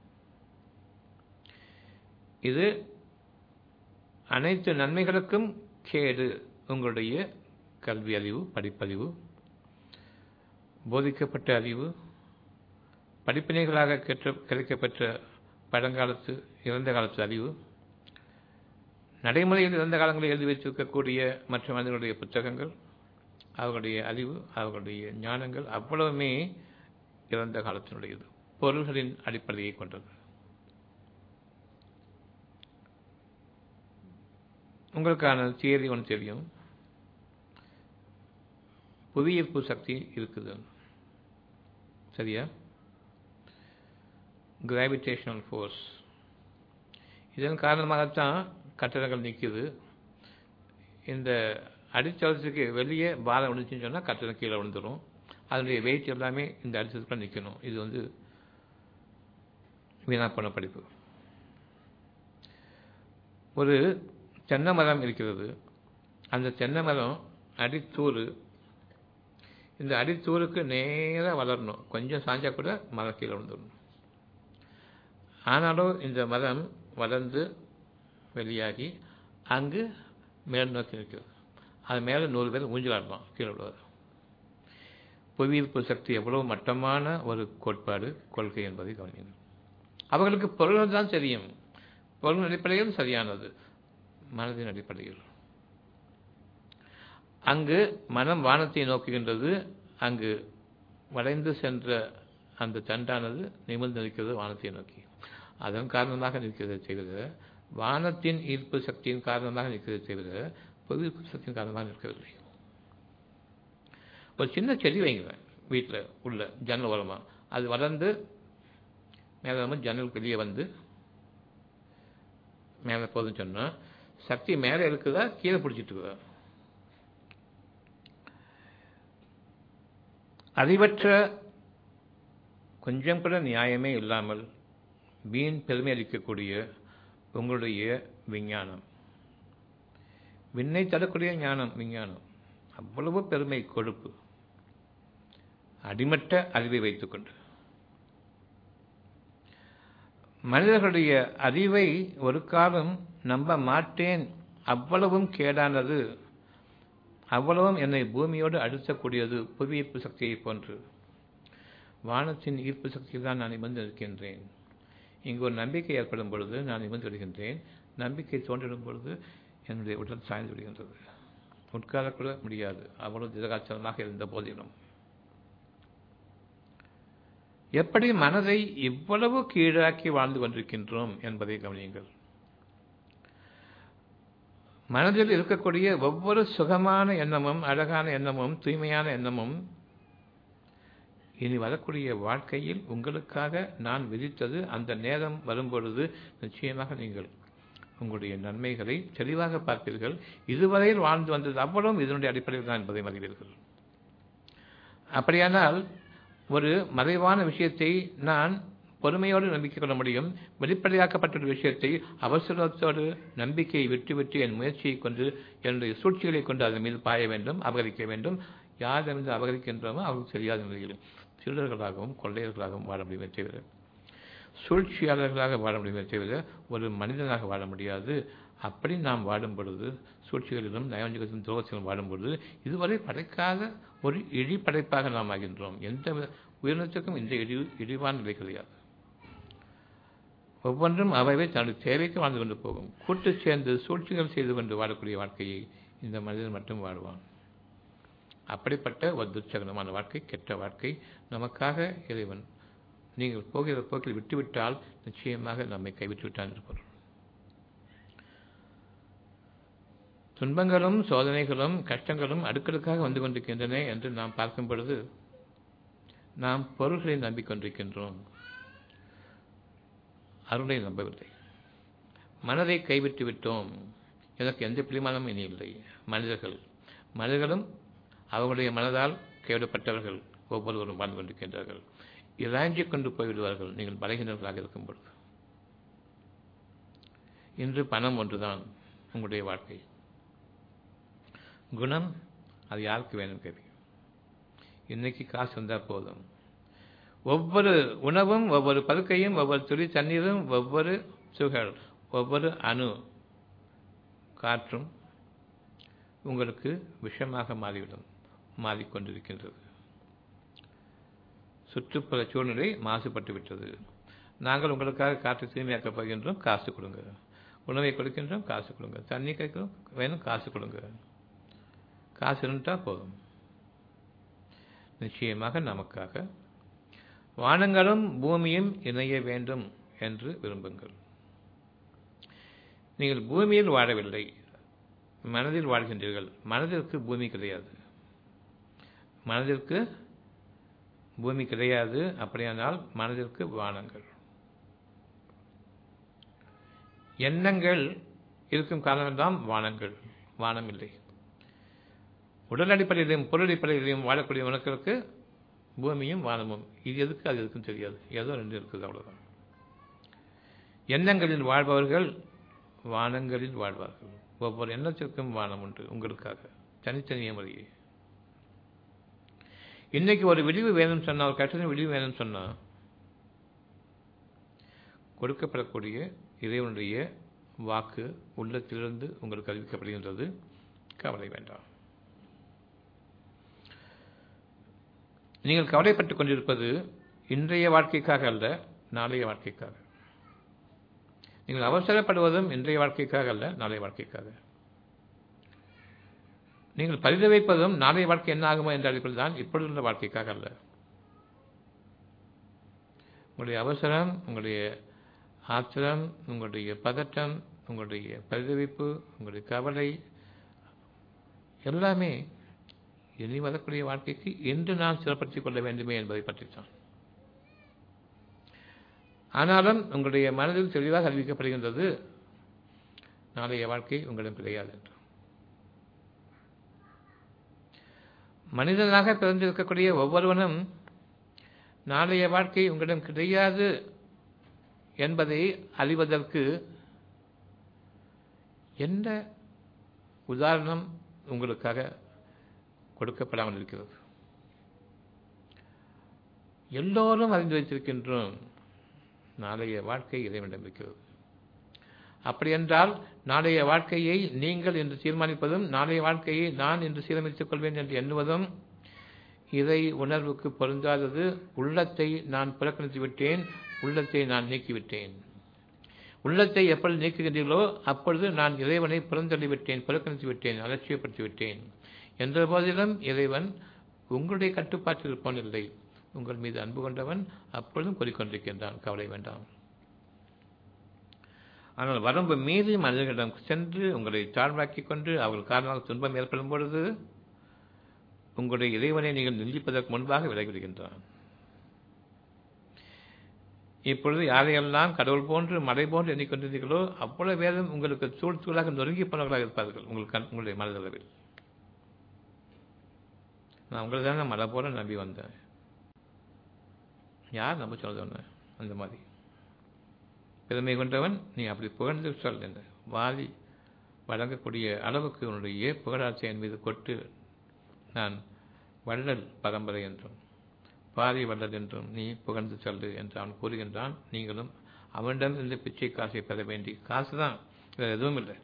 இது அனைத்து நன்மைகளுக்கும் கேடு உங்களுடைய கல்வி அறிவு படிப்பறிவு போதிக்கப்பட்ட அறிவு படிப்பினைகளாக கேட்ட கிடைக்கப்பெற்ற பழங்காலத்து இறந்த காலத்து அறிவு நடைமுறையில் இறந்த காலங்களில் எழுதி வைத்திருக்கக்கூடிய மற்ற மனிதர்களுடைய புத்தகங்கள் அவர்களுடைய அறிவு அவர்களுடைய ஞானங்கள் அவ்வளவுமே இறந்த காலத்தினுடையது பொருள்களின் அடிப்படையை கொண்டது உங்களுக்கான தியரி ஒன்று தெரியும் புவியீர்ப்பு சக்தி இருக்குது சரியா கிராவிடேஷனல் ஃபோர்ஸ் இதன் காரணமாகத்தான் கட்டடங்கள் நிற்குது இந்த அடித்தளத்துக்கு வெளியே பாரம் விழுந்துச்சுன்னு சொன்னால் கட்டடம் கீழே விழுந்துடும் அதனுடைய வெயிட் எல்லாமே இந்த அடித்தளத்துக்குள்ள நிற்கணும் இது வந்து வீணா போன படிப்பு ஒரு தென்னை மரம் இருக்கிறது அந்த தென்னை மரம் அடித்தூர் இந்த அடித்தூருக்கு நேராக வளரணும் கொஞ்சம் சாஞ்சா கூட மரம் கீழே விழுந்துடணும் ஆனாலும் இந்த மரம் வளர்ந்து வெளியாகி அங்கு மேல் நோக்கி நிற்கிறது அது மேலே நூறு பேர் ஊஞ்சலாடலாம் கீழே விடுவார் புவியீர்ப்பு சக்தி எவ்வளவு மட்டமான ஒரு கோட்பாடு கொள்கை என்பதை கவனியுங்கள் அவர்களுக்கு பொருள் தான் தெரியும் பொருள் அடிப்படையில் சரியானது மனதின் அடிப்படையில் அங்கு மனம் வானத்தை நோக்குகின்றது அங்கு வளைந்து சென்ற அந்த தண்டானது நிமிர்ந்து நிற்கிறது வானத்தை நோக்கி அதன் காரணமாக நிற்கிறது செய்வது வானத்தின் ஈர்ப்பு சக்தியின் காரணமாக நிற்கிறது செய்வது புவியீர்ப்பு சக்தியின் காரணமாக நிற்கவில்லை ஒரு சின்ன செடி வைங்க வீட்டில் உள்ள ஜன்னல் ஓரமாக அது வளர்ந்து மேலே ஜன்னல் வெளியே வந்து மேலே போதுன்னு சொன்னால் சக்தி மேலே இருக்குதா கீழே பிடிச்சிட்டு இருக்குதா அறிவற்ற கொஞ்சம் கூட நியாயமே இல்லாமல் வீண் பெருமை அளிக்கக்கூடிய உங்களுடைய விஞ்ஞானம் விண்ணை தரக்கூடிய ஞானம் விஞ்ஞானம் அவ்வளவு பெருமை கொழுப்பு அடிமட்ட அறிவை வைத்துக்கொண்டு மனிதர்களுடைய அறிவை ஒரு காலம் நம்ப மாட்டேன் அவ்வளவும் கேடானது அவ்வளவும் என்னை பூமியோடு அழுத்தக்கூடியது புவியீர்ப்பு சக்தியை போன்று வானத்தின் ஈர்ப்பு சக்தியில் தான் நான் நிமிர்ந்து இருக்கின்றேன் இங்கு ஒரு நம்பிக்கை ஏற்படும் பொழுது நான் நிமிர்ந்து விடுகின்றேன் நம்பிக்கை தோன்றிடும் பொழுது என்னுடைய உடல் சாய்ந்து விடுகின்றது உட்காரக்கூட முடியாது அவ்வளவு திரகாச்சலமாக இருந்த போதிலும் எப்படி மனதை இவ்வளவு கீழாக்கி வாழ்ந்து கொண்டிருக்கின்றோம் என்பதை கவனியுங்கள் மனதில் இருக்கக்கூடிய ஒவ்வொரு சுகமான எண்ணமும் அழகான எண்ணமும் தூய்மையான எண்ணமும் இனி வரக்கூடிய வாழ்க்கையில் உங்களுக்காக நான் விதித்தது அந்த நேரம் வரும்பொழுது நிச்சயமாக நீங்கள் உங்களுடைய நன்மைகளை தெளிவாக பார்ப்பீர்கள் இதுவரையில் வாழ்ந்து வந்தது அவ்வளவும் இதனுடைய அடிப்படையில் தான் என்பதை மறிவீர்கள் அப்படியானால் ஒரு மறைவான விஷயத்தை நான் பொறுமையோடு நம்பிக்கை கொள்ள முடியும் வெளிப்படையாக்கப்பட்ட விஷயத்தை அவசரத்தோடு நம்பிக்கையை விட்டு விட்டு என் முயற்சியை கொண்டு என்னுடைய சூழ்ச்சிகளை கொண்டு அதன் மீது பாய வேண்டும் அபகரிக்க வேண்டும் யாரிடமிருந்து அபகரிக்கின்றோமோ அவர்களுக்கு தெரியாத நிலையில் திருடர்களாகவும் கொள்ளையர்களாகவும் வாழ முடியுமே தவிர சூழ்ச்சியாளர்களாக வாழ முடியுமே தவிர ஒரு மனிதனாக வாழ முடியாது அப்படி நாம் வாடும் பொழுது சூழ்ச்சிகளிலும் நயவஞ்சகத்திலும் துரோகத்திலும் வாடும் பொழுது இதுவரை படைக்காத ஒரு இழி படைப்பாக நாம் ஆகின்றோம் எந்த உயிரினத்துக்கும் இந்த இழி இழிவான நிலை கிடையாது ஒவ்வொன்றும் அவைவே தன்னுடைய தேவைக்கு வாழ்ந்து கொண்டு போகும் கூட்டு சேர்ந்து சூழ்ச்சிகள் செய்து கொண்டு வாழக்கூடிய வாழ்க்கையை இந்த மனிதன் மட்டும் வாழ்வான் அப்படிப்பட்ட ஒரு துச்சகனமான வாழ்க்கை கெட்ட வாழ்க்கை நமக்காக இறைவன் நீங்கள் போகிற போக்கில் விட்டுவிட்டால் நிச்சயமாக நம்மை கைவிட்டு விட்டான் என்று பொருள் துன்பங்களும் சோதனைகளும் கஷ்டங்களும் அடுக்கடுக்காக வந்து கொண்டிருக்கின்றன என்று நாம் பார்க்கும் பொழுது நாம் பொருள்களை நம்பிக்கொண்டிருக்கின்றோம் அருளை நம்பவில்லை மனதை கைவிட்டு விட்டோம் எனக்கு எந்த பிடிமானமும் இனி இல்லை மனிதர்கள் மனிதர்களும் அவர்களுடைய மனதால் கைவிடப்பட்டவர்கள் ஒவ்வொருவரும் வாழ்ந்து கொண்டிருக்கின்றார்கள் இறாஞ்சிக் கொண்டு போய்விடுவார்கள் நீங்கள் பலகீனர்களாக இருக்கும் பொழுது இன்று பணம் ஒன்றுதான் உங்களுடைய வாழ்க்கை குணம் அது யாருக்கு வேணும் தெரியும் இன்னைக்கு காசு வந்தால் போதும் ஒவ்வொரு உணவும் ஒவ்வொரு பருக்கையும் ஒவ்வொரு துளி தண்ணீரும் ஒவ்வொரு சுகர் ஒவ்வொரு அணு காற்றும் உங்களுக்கு விஷமாக மாறிவிடும் மாறிக்கொண்டிருக்கின்றது சுற்றுப்புற சூழ்நிலை மாசுபட்டு விட்டது நாங்கள் உங்களுக்காக காற்று தூய்மையாக்கப் போகின்றோம் காசு கொடுங்க உணவை கொடுக்கின்றோம் காசு கொடுங்க தண்ணி கேட்கிறோம் வேணும் காசு கொடுங்க காசு இருந்தால் போதும் நிச்சயமாக நமக்காக வானங்களும் பூமியும் இணைய வேண்டும் என்று விரும்புங்கள் நீங்கள் பூமியில் வாழவில்லை மனதில் வாழ்கின்றீர்கள் மனதிற்கு பூமி கிடையாது மனதிற்கு பூமி கிடையாது அப்படியானால் மனதிற்கு வானங்கள் எண்ணங்கள் இருக்கும் காலமெல்லாம் வானங்கள் வானம் இல்லை உடல் அடிப்படையிலும் பொருள் அடிப்படையிலும் வாழக்கூடிய உனக்களுக்கு பூமியும் வானமும் இது எதுக்கு அது எதுக்கும் தெரியாது ஏதோ ரெண்டு இருக்குது அவ்வளவுதான் எண்ணங்களில் வாழ்பவர்கள் வானங்களில் வாழ்வார்கள் ஒவ்வொரு எண்ணத்திற்கும் வானம் உண்டு உங்களுக்காக தனித்தனிய முறையே இன்னைக்கு ஒரு விடிவு வேணும்னு சொன்னா ஒரு கட்டண விடிவு வேணும்னு சொன்னா கொடுக்கப்படக்கூடிய இறைவனுடைய வாக்கு உள்ளத்திலிருந்து உங்களுக்கு அறிவிக்கப்படுகின்றது கவலை வேண்டாம் நீங்கள் கவலைப்பட்டுக் கொண்டிருப்பது இன்றைய வாழ்க்கைக்காக அல்ல நாளைய வாழ்க்கைக்காக நீங்கள் அவசரப்படுவதும் இன்றைய வாழ்க்கைக்காக அல்ல நாளைய வாழ்க்கைக்காக நீங்கள் பரிதவிப்பதும் நாளைய வாழ்க்கை என்ன ஆகுமோ என்ற அடிப்படையில் தான் இப்பொழுதுள்ள வாழ்க்கைக்காக அல்ல உங்களுடைய அவசரம் உங்களுடைய ஆத்திரம் உங்களுடைய பதட்டம் உங்களுடைய பரிதவிப்பு உங்களுடைய கவலை எல்லாமே இனி வரக்கூடிய வாழ்க்கைக்கு என்று நான் சிறப்படுத்திக் கொள்ள வேண்டுமே என்பதை பற்றித்தான் ஆனாலும் உங்களுடைய மனதில் தெளிவாக அறிவிக்கப்படுகின்றது நாளைய வாழ்க்கை உங்களிடம் கிடையாது என்று மனிதனாக பிறந்திருக்கக்கூடிய ஒவ்வொருவனும் நாளைய வாழ்க்கை உங்களிடம் கிடையாது என்பதை அறிவதற்கு எந்த உதாரணம் உங்களுக்காக கொடுக்கப்படாமல் இருக்கிறது எல்லோரும் அறிந்து வைத்திருக்கின்றோம் நாளைய வாழ்க்கை இறைவனிடம் இருக்கிறது அப்படி என்றால் நாளைய வாழ்க்கையை நீங்கள் என்று தீர்மானிப்பதும் நாளைய வாழ்க்கையை நான் என்று சீரமைத்துக் கொள்வேன் என்று எண்ணுவதும் இதை உணர்வுக்கு பொருந்தாதது உள்ளத்தை நான் புறக்கணித்து விட்டேன் உள்ளத்தை நான் நீக்கிவிட்டேன் உள்ளத்தை எப்பொழுது நீக்குகின்றீர்களோ அப்பொழுது நான் இறைவனை புறந்தள்ளி விட்டேன் புறக்கணித்து விட்டேன் அலட்சியப்படுத்தி விட்டேன் என்ற போதிலும் இறைவன் உங்களுடைய கட்டுப்பாட்டில் இருப்பவன் இல்லை உங்கள் மீது அன்பு கொண்டவன் அப்பொழுதும் கூறிக்கொண்டிருக்கின்றான் கவலை வேண்டாம் ஆனால் வரம்பு மீது மனிதர்களிடம் சென்று உங்களை தாழ்வாக்கிக் கொண்டு அவர்கள் காரணமாக துன்பம் ஏற்படும் பொழுது உங்களுடைய இறைவனை நீங்கள் நிந்திப்பதற்கு முன்பாக விலகிவிடுகின்றான் இப்பொழுது யாரையெல்லாம் கடவுள் போன்று மலை போன்று எண்ணிக்கொண்டிருந்தீர்களோ அவ்வளவு வேதம் உங்களுக்கு சூழ் சூழலாக நொறுங்கி போனவர்களாக இருப்பார்கள் உங்களுக்கு உங்களுடைய மனதளவில் நான் உங்களை தானே மலை போல நம்பி வந்தேன் யார் நம்ப சொன்னது ஒன்று அந்த மாதிரி பெருமை கொண்டவன் நீ அப்படி புகழ்ந்து சொல் என்று வாலி வழங்கக்கூடிய அளவுக்கு உன்னுடைய புகழாட்சி என் மீது கொட்டு நான் வள்ளல் பரம்பரை என்றும் பாரி வள்ளல் என்றும் நீ புகழ்ந்து சொல்லு என்று அவன் கூறுகின்றான் நீங்களும் அவனிடம் இருந்து பிச்சை காசை பெற வேண்டி காசு தான் வேறு எதுவும் இல்லை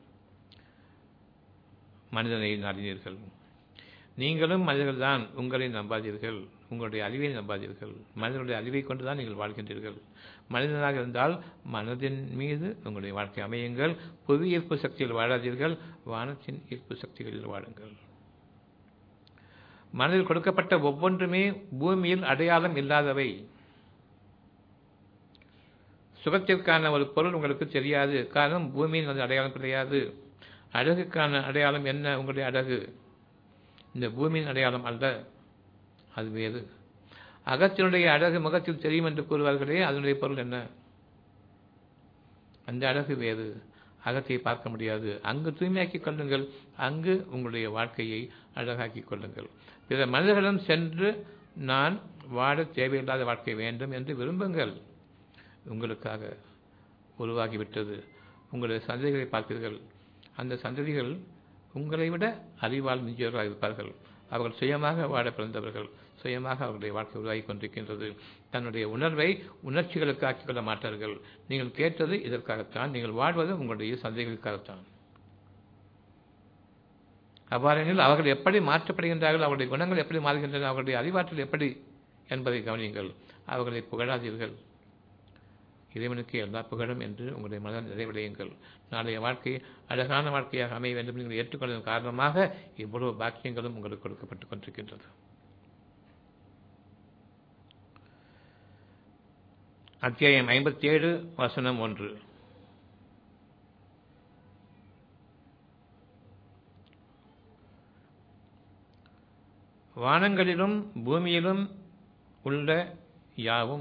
மனிதனை நாடினீர்கள் நீங்களும் மனிதர்கள் தான் உங்களை நம்பாதீர்கள் உங்களுடைய அறிவை நம்பாதீர்கள் மனிதனுடைய அறிவை கொண்டுதான் நீங்கள் வாழ்கின்றீர்கள் மனிதனாக இருந்தால் மனதின் மீது உங்களுடைய வாழ்க்கை அமையுங்கள் புவி ஈர்ப்பு சக்தியில் வாழாதீர்கள் வானத்தின் ஈர்ப்பு சக்திகளில் வாழுங்கள் மனதில் கொடுக்கப்பட்ட ஒவ்வொன்றுமே பூமியில் அடையாளம் இல்லாதவை சுகத்திற்கான ஒரு பொருள் உங்களுக்கு தெரியாது காரணம் பூமியின் அது அடையாளம் கிடையாது அழகுக்கான அடையாளம் என்ன உங்களுடைய அழகு இந்த பூமியின் அடையாளம் அல்ல அது வேறு அகத்தினுடைய அழகு முகத்தில் தெரியும் என்று கூறுவார்களே அதனுடைய பொருள் என்ன அந்த அழகு வேறு அகத்தை பார்க்க முடியாது அங்கு தூய்மையாக்கிக் கொள்ளுங்கள் அங்கு உங்களுடைய வாழ்க்கையை அழகாக்கிக் கொள்ளுங்கள் பிற மனிதர்களிடம் சென்று நான் வாழ தேவையில்லாத வாழ்க்கை வேண்டும் என்று விரும்புங்கள் உங்களுக்காக உருவாகிவிட்டது உங்களுடைய சந்ததிகளை பார்ப்பீர்கள் அந்த சந்ததிகள் உங்களை விட அறிவால் மிஞ்சியவர்களாக இருப்பார்கள் அவர்கள் சுயமாக வாழ பிறந்தவர்கள் சுயமாக அவர்களுடைய வாழ்க்கை உருவாகி கொண்டிருக்கின்றது தன்னுடைய உணர்வை உணர்ச்சிகளுக்கு ஆக்கிக் கொள்ள மாட்டார்கள் நீங்கள் கேட்டது இதற்காகத்தான் நீங்கள் வாழ்வது உங்களுடைய சந்தைகளுக்காகத்தான் அவ்வாறெனில் அவர்கள் எப்படி மாற்றப்படுகின்றார்கள் அவருடைய குணங்கள் எப்படி மாறுகின்றன அவர்களுடைய அறிவாற்றல் எப்படி என்பதை கவனியுங்கள் அவர்களை புகழாதீர்கள் இறைவனுக்கு எல்லா புகழும் என்று உங்களுடைய மனதில் நிறைவடையுங்கள் நாளைய வாழ்க்கை அழகான வாழ்க்கையாக அமைய வேண்டும் நீங்கள் ஏற்றுக்கொண்டதன் காரணமாக இவ்வளவு பாக்கியங்களும் உங்களுக்கு கொடுக்கப்பட்டுக் கொண்டிருக்கின்றது அத்தியாயம் ஐம்பத்தி ஏழு வசனம் ஒன்று வானங்களிலும் பூமியிலும் உள்ள யாவும்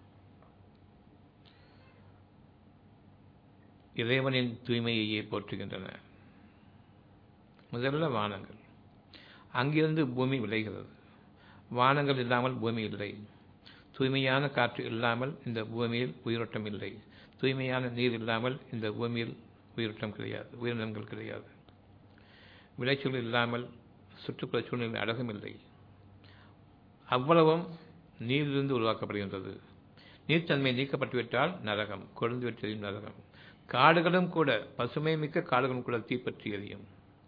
இறைவனின் தூய்மையையே போற்றுகின்றன முதல்ல வானங்கள் அங்கிருந்து பூமி விளைகிறது வானங்கள் இல்லாமல் பூமி இல்லை தூய்மையான காற்று இல்லாமல் இந்த பூமியில் உயிரோட்டம் இல்லை தூய்மையான நீர் இல்லாமல் இந்த பூமியில் உயிரோட்டம் கிடையாது உயிரினங்கள் கிடையாது விளைச்சல் இல்லாமல் சுற்றுப்புற சூழ்நிலை அழகும் இல்லை அவ்வளவும் நீரிலிருந்து உருவாக்கப்படுகின்றது நீர்த்தன்மை நீக்கப்பட்டுவிட்டால் நரகம் கொழுந்து வெற்றியும் நரகம் காடுகளும் கூட பசுமை மிக்க காடுகளும் கூட தீப்பற்றி எரியும்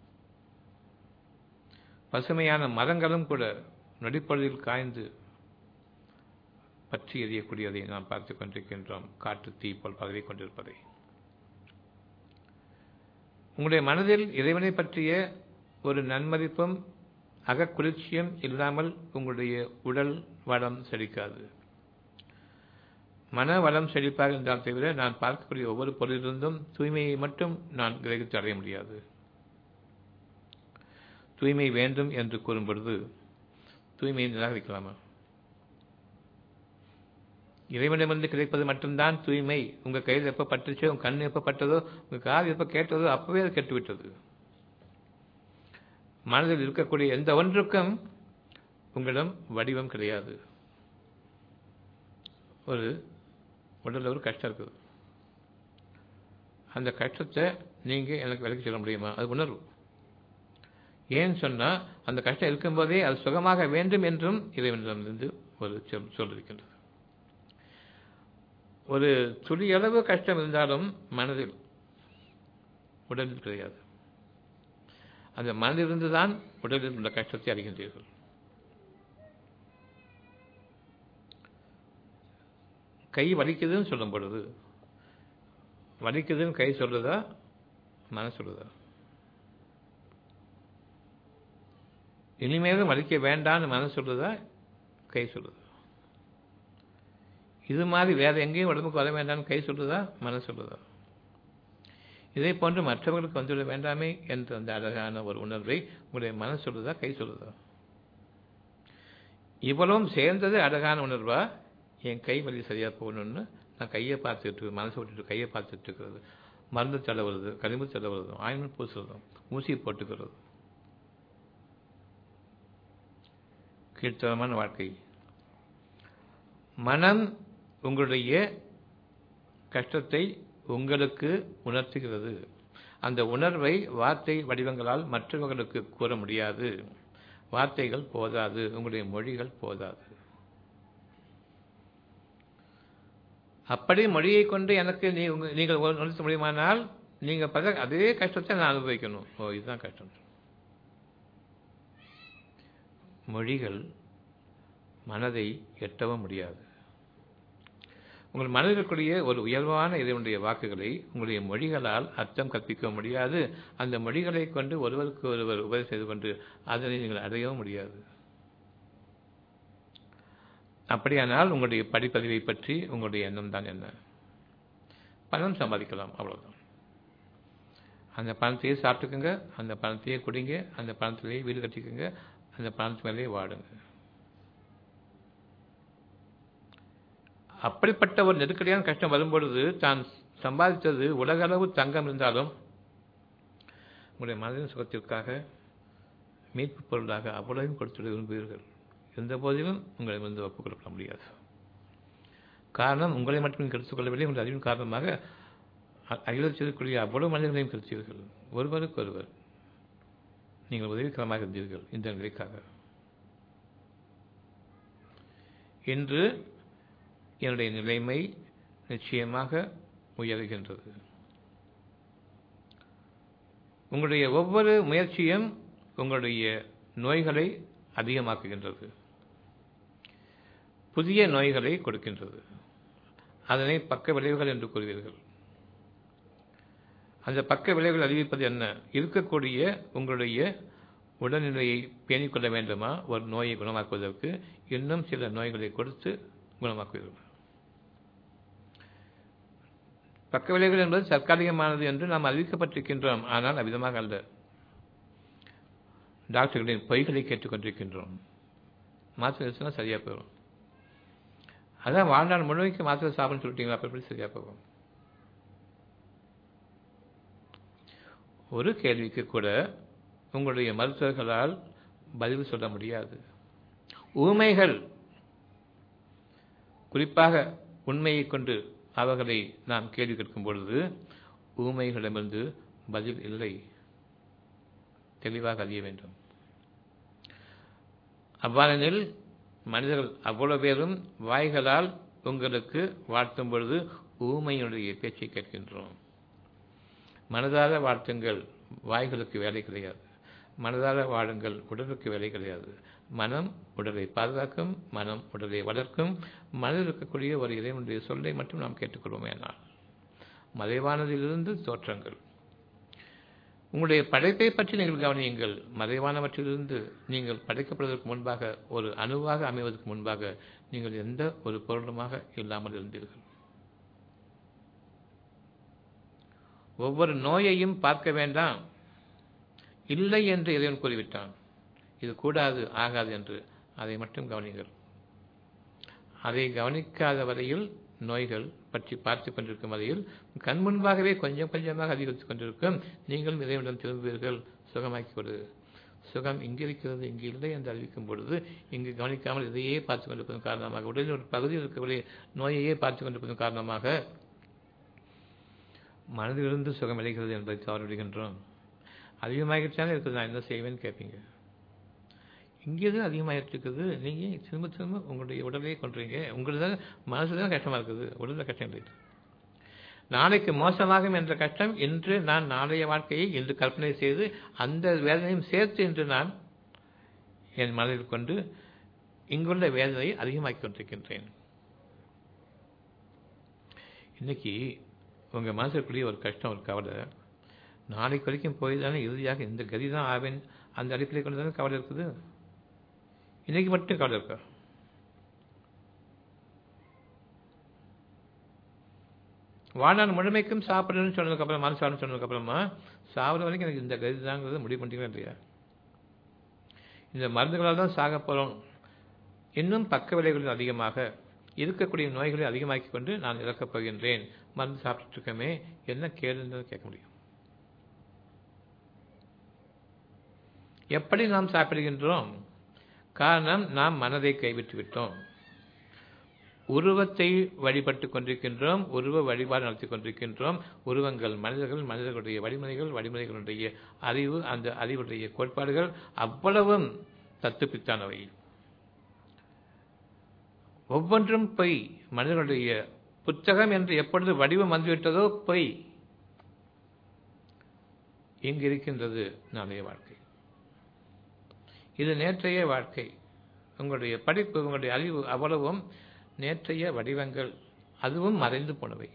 பசுமையான மரங்களும் கூட நொடிப்பொழுதில் காய்ந்து பற்றி எரியக்கூடியதை நாம் பார்த்துக் கொண்டிருக்கின்றோம் காற்று தீ போல் பதவி கொண்டிருப்பதை உங்களுடைய மனதில் இறைவனை பற்றிய ஒரு நன்மதிப்பும் அகக்குளிர்ச்சியும் இல்லாமல் உங்களுடைய உடல் வளம் செழிக்காது மன வளம் செழிப்பாக இருந்தால் தவிர நான் பார்க்கக்கூடிய ஒவ்வொரு பொருளிலிருந்தும் தூய்மையை மட்டும் நான் கிரகித்து அடைய முடியாது தூய்மை வேண்டும் என்று கூறும் பொழுது தூய்மையை நிராகரிக்கலாமா இறைவனிடமிருந்து கிடைப்பது மட்டும்தான் தூய்மை உங்க கையில் எப்ப பட்டுச்சோ உங்க கண் எப்ப பட்டதோ உங்க காது எப்ப கேட்டதோ அப்பவே அது கெட்டுவிட்டது மனதில் இருக்கக்கூடிய எந்த ஒன்றுக்கும் உங்களிடம் வடிவம் கிடையாது ஒரு உடலில் ஒரு கஷ்டம் இருக்குது அந்த கஷ்டத்தை நீங்கள் எனக்கு விலக்கி சொல்ல முடியுமா அது உணர்வு ஏன்னு சொன்னால் அந்த கஷ்டம் இருக்கும்போதே அது சுகமாக வேண்டும் என்றும் இறைவனிடமிருந்து ஒரு சொல் சொல் இருக்கின்றது ஒரு துளியளவு கஷ்டம் இருந்தாலும் மனதில் உடலில் கிடையாது அந்த மனதிலிருந்து தான் உடலில் உள்ள கஷ்டத்தை அறிகின்றீர்கள் கை வலிக்குதுன்னு சொல்லும் பொழுது வலிக்குதுன்னு கை சொல்லுதா மனசு சொல்லுதா இனிமேலும் வலிக்க வேண்டாம்னு மனசு சொல்லுதா கை சொல்லுதா இது மாதிரி வேற எங்கேயும் உடம்புக்கு வர வேண்டாம்னு கை சொல்லுதா மனசு சொல்லுதா இதே போன்று மற்றவர்களுக்கு வந்துவிட வேண்டாமே என்ற அந்த அழகான ஒரு உணர்வை உங்களுடைய மனசு சொல்லுதா கை சொல்லுதா இவ்வளவும் சேர்ந்தது அழகான உணர்வா என் கை வலி சரியாக போகணும்னு நான் கையை பார்த்துட்டு மனசை விட்டுட்டு கையை பார்த்துட்டு இருக்கிறது மருந்து தள்ள வருது கழிவு தள்ள வருது ஆயின்மெண்ட் பூசுறதும் ஊசி போட்டுக்கிறது கீழ்த்தரமான வாழ்க்கை மனம் உங்களுடைய கஷ்டத்தை உங்களுக்கு உணர்த்துகிறது அந்த உணர்வை வார்த்தை வடிவங்களால் மற்றவர்களுக்கு கூற முடியாது வார்த்தைகள் போதாது உங்களுடைய மொழிகள் போதாது அப்படி மொழியை கொண்டு எனக்கு நீ உங்க நீங்கள் உணர்த்த முடியுமானால் நீங்கள் பத அதே கஷ்டத்தை நான் அனுபவிக்கணும் ஓ இதுதான் கஷ்டம் மொழிகள் மனதை எட்டவும் முடியாது உங்கள் மனதில் இருக்கக்கூடிய ஒரு உயர்வான இதனுடைய வாக்குகளை உங்களுடைய மொழிகளால் அர்த்தம் கற்பிக்க முடியாது அந்த மொழிகளை கொண்டு ஒருவருக்கு ஒருவர் உபரி செய்து கொண்டு அதனை நீங்கள் அடையவும் முடியாது அப்படியானால் உங்களுடைய படிப்பதிவை பற்றி உங்களுடைய எண்ணம் தான் என்ன பணம் சம்பாதிக்கலாம் அவ்வளவுதான் அந்த பணத்தையே சாப்பிட்டுக்குங்க அந்த பணத்தையே குடிங்க அந்த பணத்திலேயே வீடு கட்டிக்குங்க அந்த பணத்து மேலேயே வாடுங்க அப்படிப்பட்ட ஒரு நெருக்கடியான கஷ்டம் வரும்பொழுது தான் சம்பாதித்தது உலக அளவு தங்கம் இருந்தாலும் உங்களுடைய மனதின் சுகத்திற்காக மீட்பு பொருளாக அவ்வளவையும் கொடுத்துட விரும்புவீர்கள் இருந்த போதிலும் உங்களை வந்து ஒப்புக் கொடுக்க முடியாது காரணம் உங்களை மட்டும் கெடுத்துக் கொள்ளவில்லை உங்கள் அறிவின் காரணமாக அகிலத்திற்குரிய அவ்வளவு மனிதர்களையும் கெடுத்தீர்கள் ஒருவருக்கு ஒருவர் நீங்கள் உதவிகரமாக இருந்தீர்கள் இந்த நிலைக்காக இன்று என்னுடைய நிலைமை நிச்சயமாக உயர்கின்றது உங்களுடைய ஒவ்வொரு முயற்சியும் உங்களுடைய நோய்களை அதிகமாக்குகின்றது புதிய நோய்களை கொடுக்கின்றது அதனை பக்க விளைவுகள் என்று கூறுவீர்கள் அந்த பக்க விளைவுகள் அறிவிப்பது என்ன இருக்கக்கூடிய உங்களுடைய உடல்நிலையை பேணிக் கொள்ள வேண்டுமா ஒரு நோயை குணமாக்குவதற்கு இன்னும் சில நோய்களை கொடுத்து குணமாக்குவீர்கள் பக்க விளைவுகள் என்பது தற்காலிகமானது என்று நாம் அறிவிக்கப்பட்டிருக்கின்றோம் ஆனால் அவ்விதமாக அல்ல டாக்டர்களின் பொய்களை கேட்டுக்கொண்டிருக்கின்றோம் மாத்திரை எடுத்துனா சரியாக போயிடும் அதான் வாழ்நாள் முழுமைக்கு மாத்திரை சாப்பிட சொல்லிட்டீங்களா அப்போ எப்படி சரியாக போகும் ஒரு கேள்விக்கு கூட உங்களுடைய மருத்துவர்களால் பதில் சொல்ல முடியாது ஊமைகள் குறிப்பாக உண்மையை கொண்டு அவர்களை நாம் கேள்வி கேட்கும் பொழுது ஊமைகளிடமிருந்து பதில் இல்லை தெளிவாக அறிய வேண்டும் அவ்வாறெனில் மனிதர்கள் அவ்வளவு பேரும் வாய்களால் உங்களுக்கு வாழ்த்தும் பொழுது ஊமையினுடைய பேச்சை கேட்கின்றோம் மனதார வாழ்த்துங்கள் வாய்களுக்கு வேலை கிடையாது மனதார வாழுங்கள் உடலுக்கு வேலை கிடையாது மனம் உடலை பாதுகாக்கும் மனம் உடலை வளர்க்கும் மனதில் இருக்கக்கூடிய ஒரு இறைவனுடைய சொல்லை மட்டும் நாம் கேட்டுக்கொள்வோமே ஆனால் மறைவானதிலிருந்து தோற்றங்கள் உங்களுடைய படைப்பை பற்றி நீங்கள் கவனியுங்கள் மறைவானவற்றிலிருந்து நீங்கள் படைக்கப்படுவதற்கு முன்பாக ஒரு அணுவாக அமைவதற்கு முன்பாக நீங்கள் எந்த ஒரு பொருளுமாக இல்லாமல் இருந்தீர்கள் ஒவ்வொரு நோயையும் பார்க்க வேண்டாம் இல்லை என்று இறைவன் கூறிவிட்டான் இது கூடாது ஆகாது என்று அதை மட்டும் கவனிங்கள் அதை கவனிக்காத வரையில் நோய்கள் பற்றி பார்த்து கொண்டிருக்கும் வரையில் கண் முன்பாகவே கொஞ்சம் கொஞ்சமாக அதிகரித்துக் கொண்டிருக்கும் நீங்களும் இறைவனிடம் திரும்புவீர்கள் சுகமாக்கி கொடு சுகம் இங்கு இருக்கிறது இங்கு இல்லை என்று அறிவிக்கும் பொழுது இங்கு கவனிக்காமல் இதையே பார்த்து கொண்டிருப்பதன் காரணமாக உடலில் ஒரு பகுதியில் இருக்கக்கூடிய நோயையே பார்த்து கொண்டிருப்பதன் காரணமாக மனதிலிருந்து சுகம் விளைகிறது என்பதை தவறிவிடுகின்றோம் அதிகமாகிட்டாலே இருக்குது நான் என்ன செய்வேன்னு கேட்பீங்க இங்கேருந்து அதிகமாகிட்டு இருக்குது நீங்கள் திரும்ப திரும்ப உங்களுடைய உடலையே கொண்டுறீங்க உங்களுக்கு மனசு தான் கஷ்டமாக இருக்குது உடலில் கஷ்டம் இல்லை நாளைக்கு மோசமாகும் என்ற கஷ்டம் இன்று நான் நாளைய வாழ்க்கையை இன்று கற்பனை செய்து அந்த வேதனையும் சேர்த்து இன்று நான் என் மனதில் கொண்டு இங்குள்ள வேதனையை அதிகமாக்கி கொண்டிருக்கின்றேன் இன்னைக்கு உங்கள் மனசுக்குள்ளேயே ஒரு கஷ்டம் ஒரு கவலை நாளைக்கு வரைக்கும் போய் தானே இறுதியாக இந்த கதி தான் ஆவேன் அந்த அடிப்படையை கொண்டு தானே கவலை இருக்குது இன்னைக்கு மட்டும் கவலை இருக்கா வாழ்நாள் முழுமைக்கும் சாப்பிடணும்னு சொன்னதுக்கப்புறம் மனசு சாப்பிடணும்னு சொன்னதுக்கப்புறமா சாப்பிட வரைக்கும் எனக்கு இந்த கதி தாங்கிறத முடிவு பண்ணிட்டீங்களா இல்லையா இந்த மருந்துகளால் தான் சாக போகிறோம் இன்னும் பக்க விலைகளில் அதிகமாக இருக்கக்கூடிய நோய்களை அதிகமாக்கி கொண்டு நான் இறக்கப் போகின்றேன் மருந்து சாப்பிட்டு இருக்கமே என்ன கேளுன்றதை கேட்க முடியும் எப்படி நாம் சாப்பிடுகின்றோம் காரணம் நாம் மனதை கைவிட்டு விட்டோம் உருவத்தை வழிபட்டு கொண்டிருக்கின்றோம் உருவ வழிபாடு நடத்தி கொண்டிருக்கின்றோம் உருவங்கள் மனிதர்கள் மனிதர்களுடைய வழிமுறைகள் வழிமுறைகளுடைய அறிவு அந்த அறிவுடைய கோட்பாடுகள் அவ்வளவும் தத்துப்பித்தானவை ஒவ்வொன்றும் பொய் மனிதர்களுடைய புத்தகம் என்று எப்பொழுது வடிவம் வந்துவிட்டதோ பொய் இங்கு இருக்கின்றது நாளைய வாழ்க்கை இது நேற்றைய வாழ்க்கை உங்களுடைய படிப்பு உங்களுடைய அறிவு அவ்வளவும் நேற்றைய வடிவங்கள் அதுவும் மறைந்து போனவை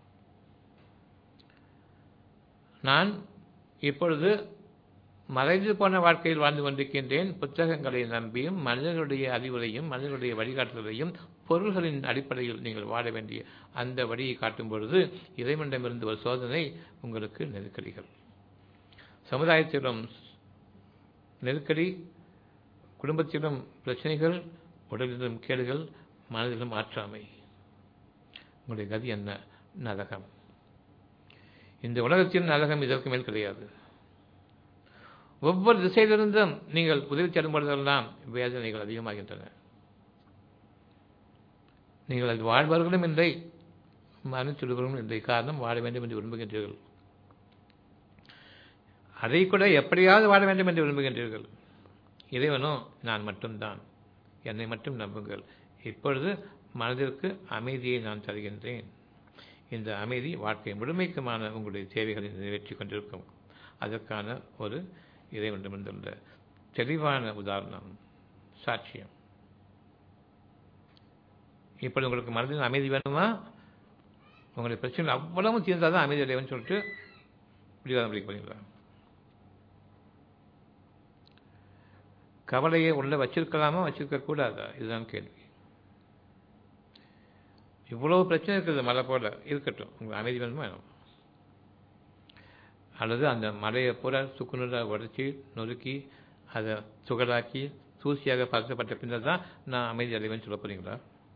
நான் இப்பொழுது மறைந்து போன வாழ்க்கையில் வாழ்ந்து கொண்டிருக்கின்றேன் புத்தகங்களை நம்பியும் மனிதர்களுடைய அறிவுரையும் மனிதர்களுடைய வழிகாட்டுதலையும் பொருள்களின் அடிப்படையில் நீங்கள் வாழ வேண்டிய அந்த வழியை காட்டும் பொழுது இறைவனிடமிருந்து ஒரு சோதனை உங்களுக்கு நெருக்கடிகள் சமுதாயத்திலும் நெருக்கடி குடும்பத்திலும் பிரச்சனைகள் உடலிலும் கேடுகள் மனதிலும் ஆற்றாமை உங்களுடைய கதி என்ன நரகம் இந்த உலகத்தின் நரகம் இதற்கு மேல் கிடையாது ஒவ்வொரு திசையிலிருந்தும் நீங்கள் உதவி தேடும் பொழுதெல்லாம் வேதனைகள் அதிகமாகின்றன நீங்கள் அது வாழ்பவர்களும் இல்லை மனச்சுடுவர்களும் இல்லை காரணம் வாழ வேண்டும் என்று விரும்புகின்றீர்கள் அதை கூட எப்படியாவது வாழ வேண்டும் என்று விரும்புகின்றீர்கள் இறைவனோ நான் மட்டும்தான் என்னை மட்டும் நம்புங்கள் இப்பொழுது மனதிற்கு அமைதியை நான் தருகின்றேன் இந்த அமைதி வாழ்க்கை முழுமைக்குமான உங்களுடைய தேவைகளை நிறைவேற்றி கொண்டிருக்கும் அதற்கான ஒரு இறைவனிடமிருந்துள்ள தெளிவான உதாரணம் சாட்சியம் இப்படி உங்களுக்கு மனதில் அமைதி வேணுமா உங்களுடைய பிரச்சனை அவ்வளவு தீர்ந்தால் தான் அமைதி அடைவன்னு சொல்லிட்டு பிடிவாதம் பிடிக்க போறீங்களா கவலையை உள்ள வச்சிருக்கலாமா வச்சிருக்க கூடாதா இதுதான் கேள்வி இவ்வளவு பிரச்சனை இருக்குது மழை போல இருக்கட்டும் உங்களுக்கு அமைதி வேணுமா வேணும் அல்லது அந்த மலையை பூரா சுக்குநூறாக உடச்சி நொறுக்கி அதை சுகடாக்கி தூசியாக பறக்கப்பட்ட பின்னர் தான் நான் அமைதி அடைவேன்னு சொல்ல போறீங்களா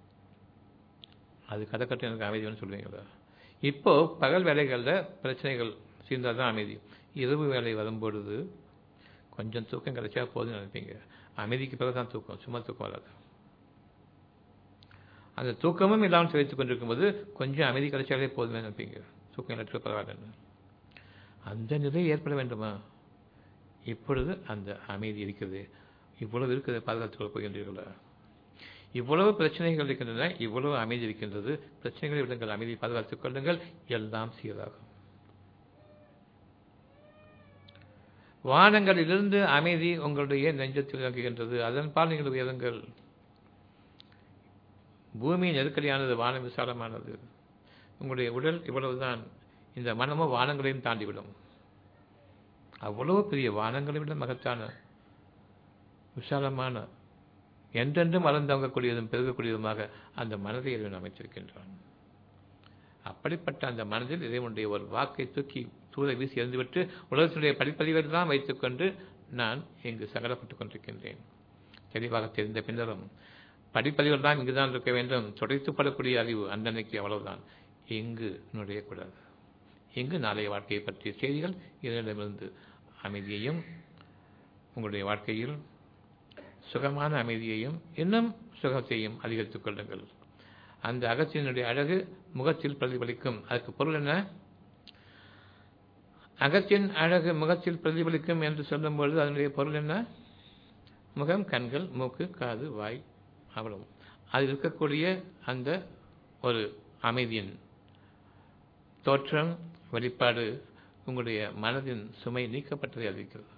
அது கதை கட்டு எனக்கு அமைதி வேணும்னு சொல்லுவீங்களா இப்போ பகல் வேலைகளில் பிரச்சனைகள் தீர்ந்தால் தான் அமைதி இரவு வேலை வரும்பொழுது கொஞ்சம் தூக்கம் கிடைச்சா போதும் நினைப்பீங்க அமைதிக்கு பிறகு தான் தூக்கம் சும்மா தூக்கம் வராது அந்த தூக்கமும் இல்லாமல் வைத்துக் கொண்டிருக்கும்போது கொஞ்சம் அமைதி கிடைச்சாலே போதுமே நினைப்பீங்க தூக்கம் இல்லாட்டி பரவாயில்லன்னு அந்த நிலை ஏற்பட வேண்டுமா இப்பொழுது அந்த அமைதி இருக்கிறது இவ்வளவு இருக்கிறது பாதுகாத்துக் கொள்ளப் போகின்றீர்களா இவ்வளவு பிரச்சனைகள் இருக்கின்றன இவ்வளவு அமைதி இருக்கின்றது பிரச்சனைகளை விடுங்கள் அமைதியை பாதுகாத்துக் கொள்ளுங்கள் எல்லாம் சீராகும் வானங்களிலிருந்து அமைதி உங்களுடைய நெஞ்சத்தில் இறங்குகின்றது அதன்பால் நீங்கள் உயருங்கள் பூமி நெருக்கடியானது வானம் விசாலமானது உங்களுடைய உடல் இவ்வளவுதான் இந்த மனமோ வானங்களையும் தாண்டிவிடும் அவ்வளவு பெரிய வானங்களை விட மகத்தான விசாலமான என்றென்றும் வளர்ந்தவங்கக்கூடியதும் பெருகக்கூடியதுமாக அந்த மனதை இறைவன் அமைச்சிருக்கின்றான் அப்படிப்பட்ட அந்த மனதில் இறைவனுடைய ஒரு வாக்கை தூக்கி தூர வீசி எறிந்துவிட்டு உலகத்தினுடைய படிப்பறிவில் தான் வைத்துக்கொண்டு நான் இங்கு சங்கடப்பட்டுக் கொண்டிருக்கின்றேன் தெளிவாக தெரிந்த பின்னரும் படிப்பறிவில் தான் இங்குதான் இருக்க வேண்டும் துடைத்துப்படக்கூடிய அறிவு அந்தன்னைக்கு அவ்வளவுதான் இங்கு நுழையக்கூடாது இங்கு நாளைய வாழ்க்கையை பற்றிய செய்திகள் இதனிடமிருந்து அமைதியையும் உங்களுடைய வாழ்க்கையில் சுகமான அமைதியையும் இன்னும் சுகத்தையும் அதிகரித்துக் கொள்ளுங்கள் அந்த அகத்தினுடைய அழகு முகத்தில் பிரதிபலிக்கும் அதுக்கு பொருள் என்ன அகத்தின் அழகு முகத்தில் பிரதிபலிக்கும் என்று சொல்லும்பொழுது அதனுடைய பொருள் என்ன முகம் கண்கள் மூக்கு காது வாய் அவ்வளவு அதில் இருக்கக்கூடிய அந்த ஒரு அமைதியின் தோற்றம் வெளிப்பாடு உங்களுடைய மனதின் சுமை நீக்கப்பட்டதை அறிவிக்கிறது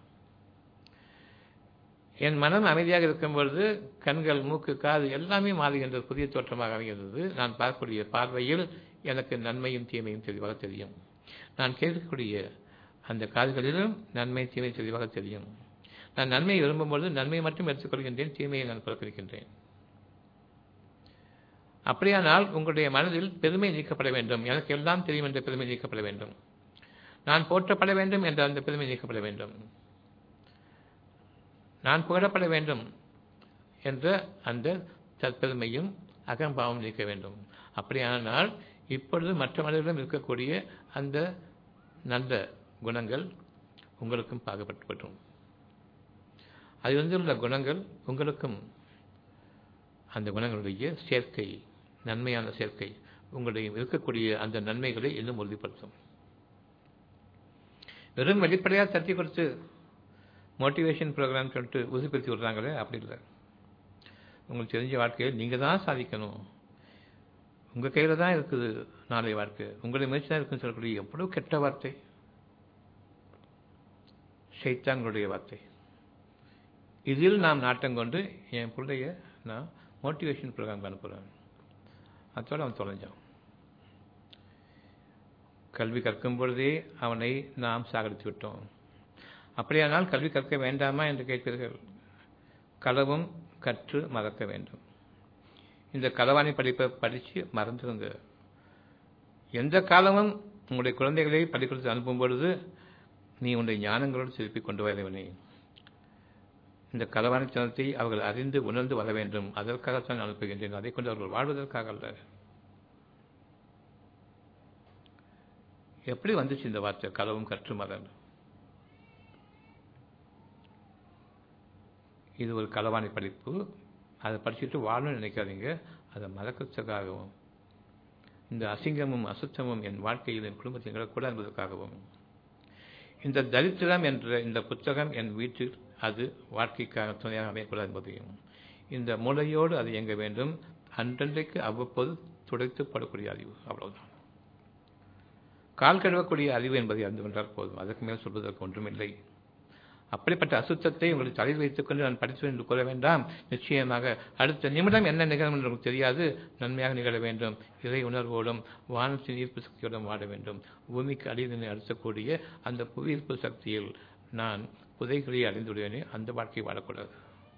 என் மனம் அமைதியாக இருக்கும் பொழுது கண்கள் மூக்கு காது எல்லாமே மாறுகின்றது புதிய தோற்றமாக அமைகின்றது நான் பார்க்கக்கூடிய பார்வையில் எனக்கு நன்மையும் தீமையும் தெளிவாக தெரியும் நான் கேட்கக்கூடிய அந்த காதுகளிலும் நன்மை தீமை தெளிவாக தெரியும் நான் நன்மையை விரும்பும்பொழுது நன்மையை மட்டும் எடுத்துக்கொள்கின்றேன் தீமையை நான் புறக்கணிக்கின்றேன் அப்படியானால் உங்களுடைய மனதில் பெருமை நீக்கப்பட வேண்டும் எனக்கு எல்லாம் தெரியும் என்ற பெருமை நீக்கப்பட வேண்டும் நான் போற்றப்பட வேண்டும் என்ற அந்த பெருமை நீக்கப்பட வேண்டும் நான் புகழப்பட வேண்டும் என்ற அந்த தற்பெருமையும் அகம்பாவம் நீக்க வேண்டும் அப்படியானால் இப்பொழுது மற்ற மனிதர்களிடம் இருக்கக்கூடிய அந்த நல்ல குணங்கள் உங்களுக்கும் பாகப்பட்டுவிடும் அது வந்துள்ள குணங்கள் உங்களுக்கும் அந்த குணங்களுடைய சேர்க்கை நன்மையான சேர்க்கை உங்களுடைய இருக்கக்கூடிய அந்த நன்மைகளை இன்னும் உறுதிப்படுத்தும் வெறும் வெளிப்படையாக தட்டி கொடுத்து மோட்டிவேஷன் ப்ரோக்ராம் சொல்லிட்டு உறுதிப்படுத்தி விடுறாங்களே அப்படி இல்லை உங்களுக்கு தெரிஞ்ச வாழ்க்கையில் நீங்கள் தான் சாதிக்கணும் உங்கள் கையில் தான் இருக்குது நாளைய வாழ்க்கை உங்களுடைய முயற்சி தான் இருக்குன்னு சொல்லக்கூடிய எவ்வளோ கெட்ட வார்த்தை ஷைத்தான்களுடைய வார்த்தை இதில் நாம் நாட்டம் கொண்டு என் பிள்ளைய நான் மோட்டிவேஷன் ப்ரோக்ராம் அனுப்புகிறேன் அதோடு அவன் தொலைஞ்சான் கல்வி கற்கும் பொழுதே அவனை நாம் சாகடித்து விட்டோம் அப்படியானால் கல்வி கற்க வேண்டாமா என்று கேட்பீர்கள் களவும் கற்று மறக்க வேண்டும் இந்த களவாணி படிப்பை படித்து மறந்துருங்க எந்த காலமும் உங்களுடைய குழந்தைகளை பள்ளிக்கூடத்தில் அனுப்பும் பொழுது நீ உன்னுடைய ஞானங்களோடு திருப்பி கொண்டு வரவனே இந்த களவாணித்தனத்தை அவர்கள் அறிந்து உணர்ந்து வர வேண்டும் அதற்காகத்தான் அனுப்புகின்றேன் அதை கொண்டு அவர்கள் வாழ்வதற்காக அல்ல எப்படி வந்துச்சு இந்த வார்த்தை களவும் கற்று மறன் இது ஒரு களவாணி படிப்பு அதை படிச்சுட்டு வாழணும்னு நினைக்காதீங்க அதை மறக்கிறதுக்காகவும் இந்த அசிங்கமும் அசுத்தமும் என் வாழ்க்கையில் என் குடும்பத்தில் நிகழக்கூடாது என்பதற்காகவும் இந்த தரித்திரம் என்ற இந்த புத்தகம் என் வீட்டில் அது வாழ்க்கைக்காக துணையாக அமையக்கூடாது என்பதையும் இந்த மூளையோடு அது இயங்க வேண்டும் அன்றன்றைக்கு அவ்வப்போது துடைத்து படக்கூடிய அறிவு அவ்வளவுதான் கால் கழுவக்கூடிய அறிவு என்பதை அறிந்து கொண்டால் போதும் அதற்கு மேல் சொல்வதற்கு ஒன்றுமில்லை அப்படிப்பட்ட அசுத்தத்தை உங்களுக்கு தலையில் வைத்துக் கொண்டு நான் படித்து என்று கூற வேண்டாம் நிச்சயமாக அடுத்த நிமிடம் என்ன நிகழும் என்று நமக்கு தெரியாது நன்மையாக நிகழ வேண்டும் இறை உணர்வோடும் வானத்தின் ஈர்ப்பு சக்தியோடும் வாட வேண்டும் பூமிக்கு அடியினை அழுத்தக்கூடிய அந்த புவியீர்ப்பு சக்தியில் நான் புதைகளை அறிந்துள்ளேனே அந்த வாழ்க்கையை வாழக்கூடாது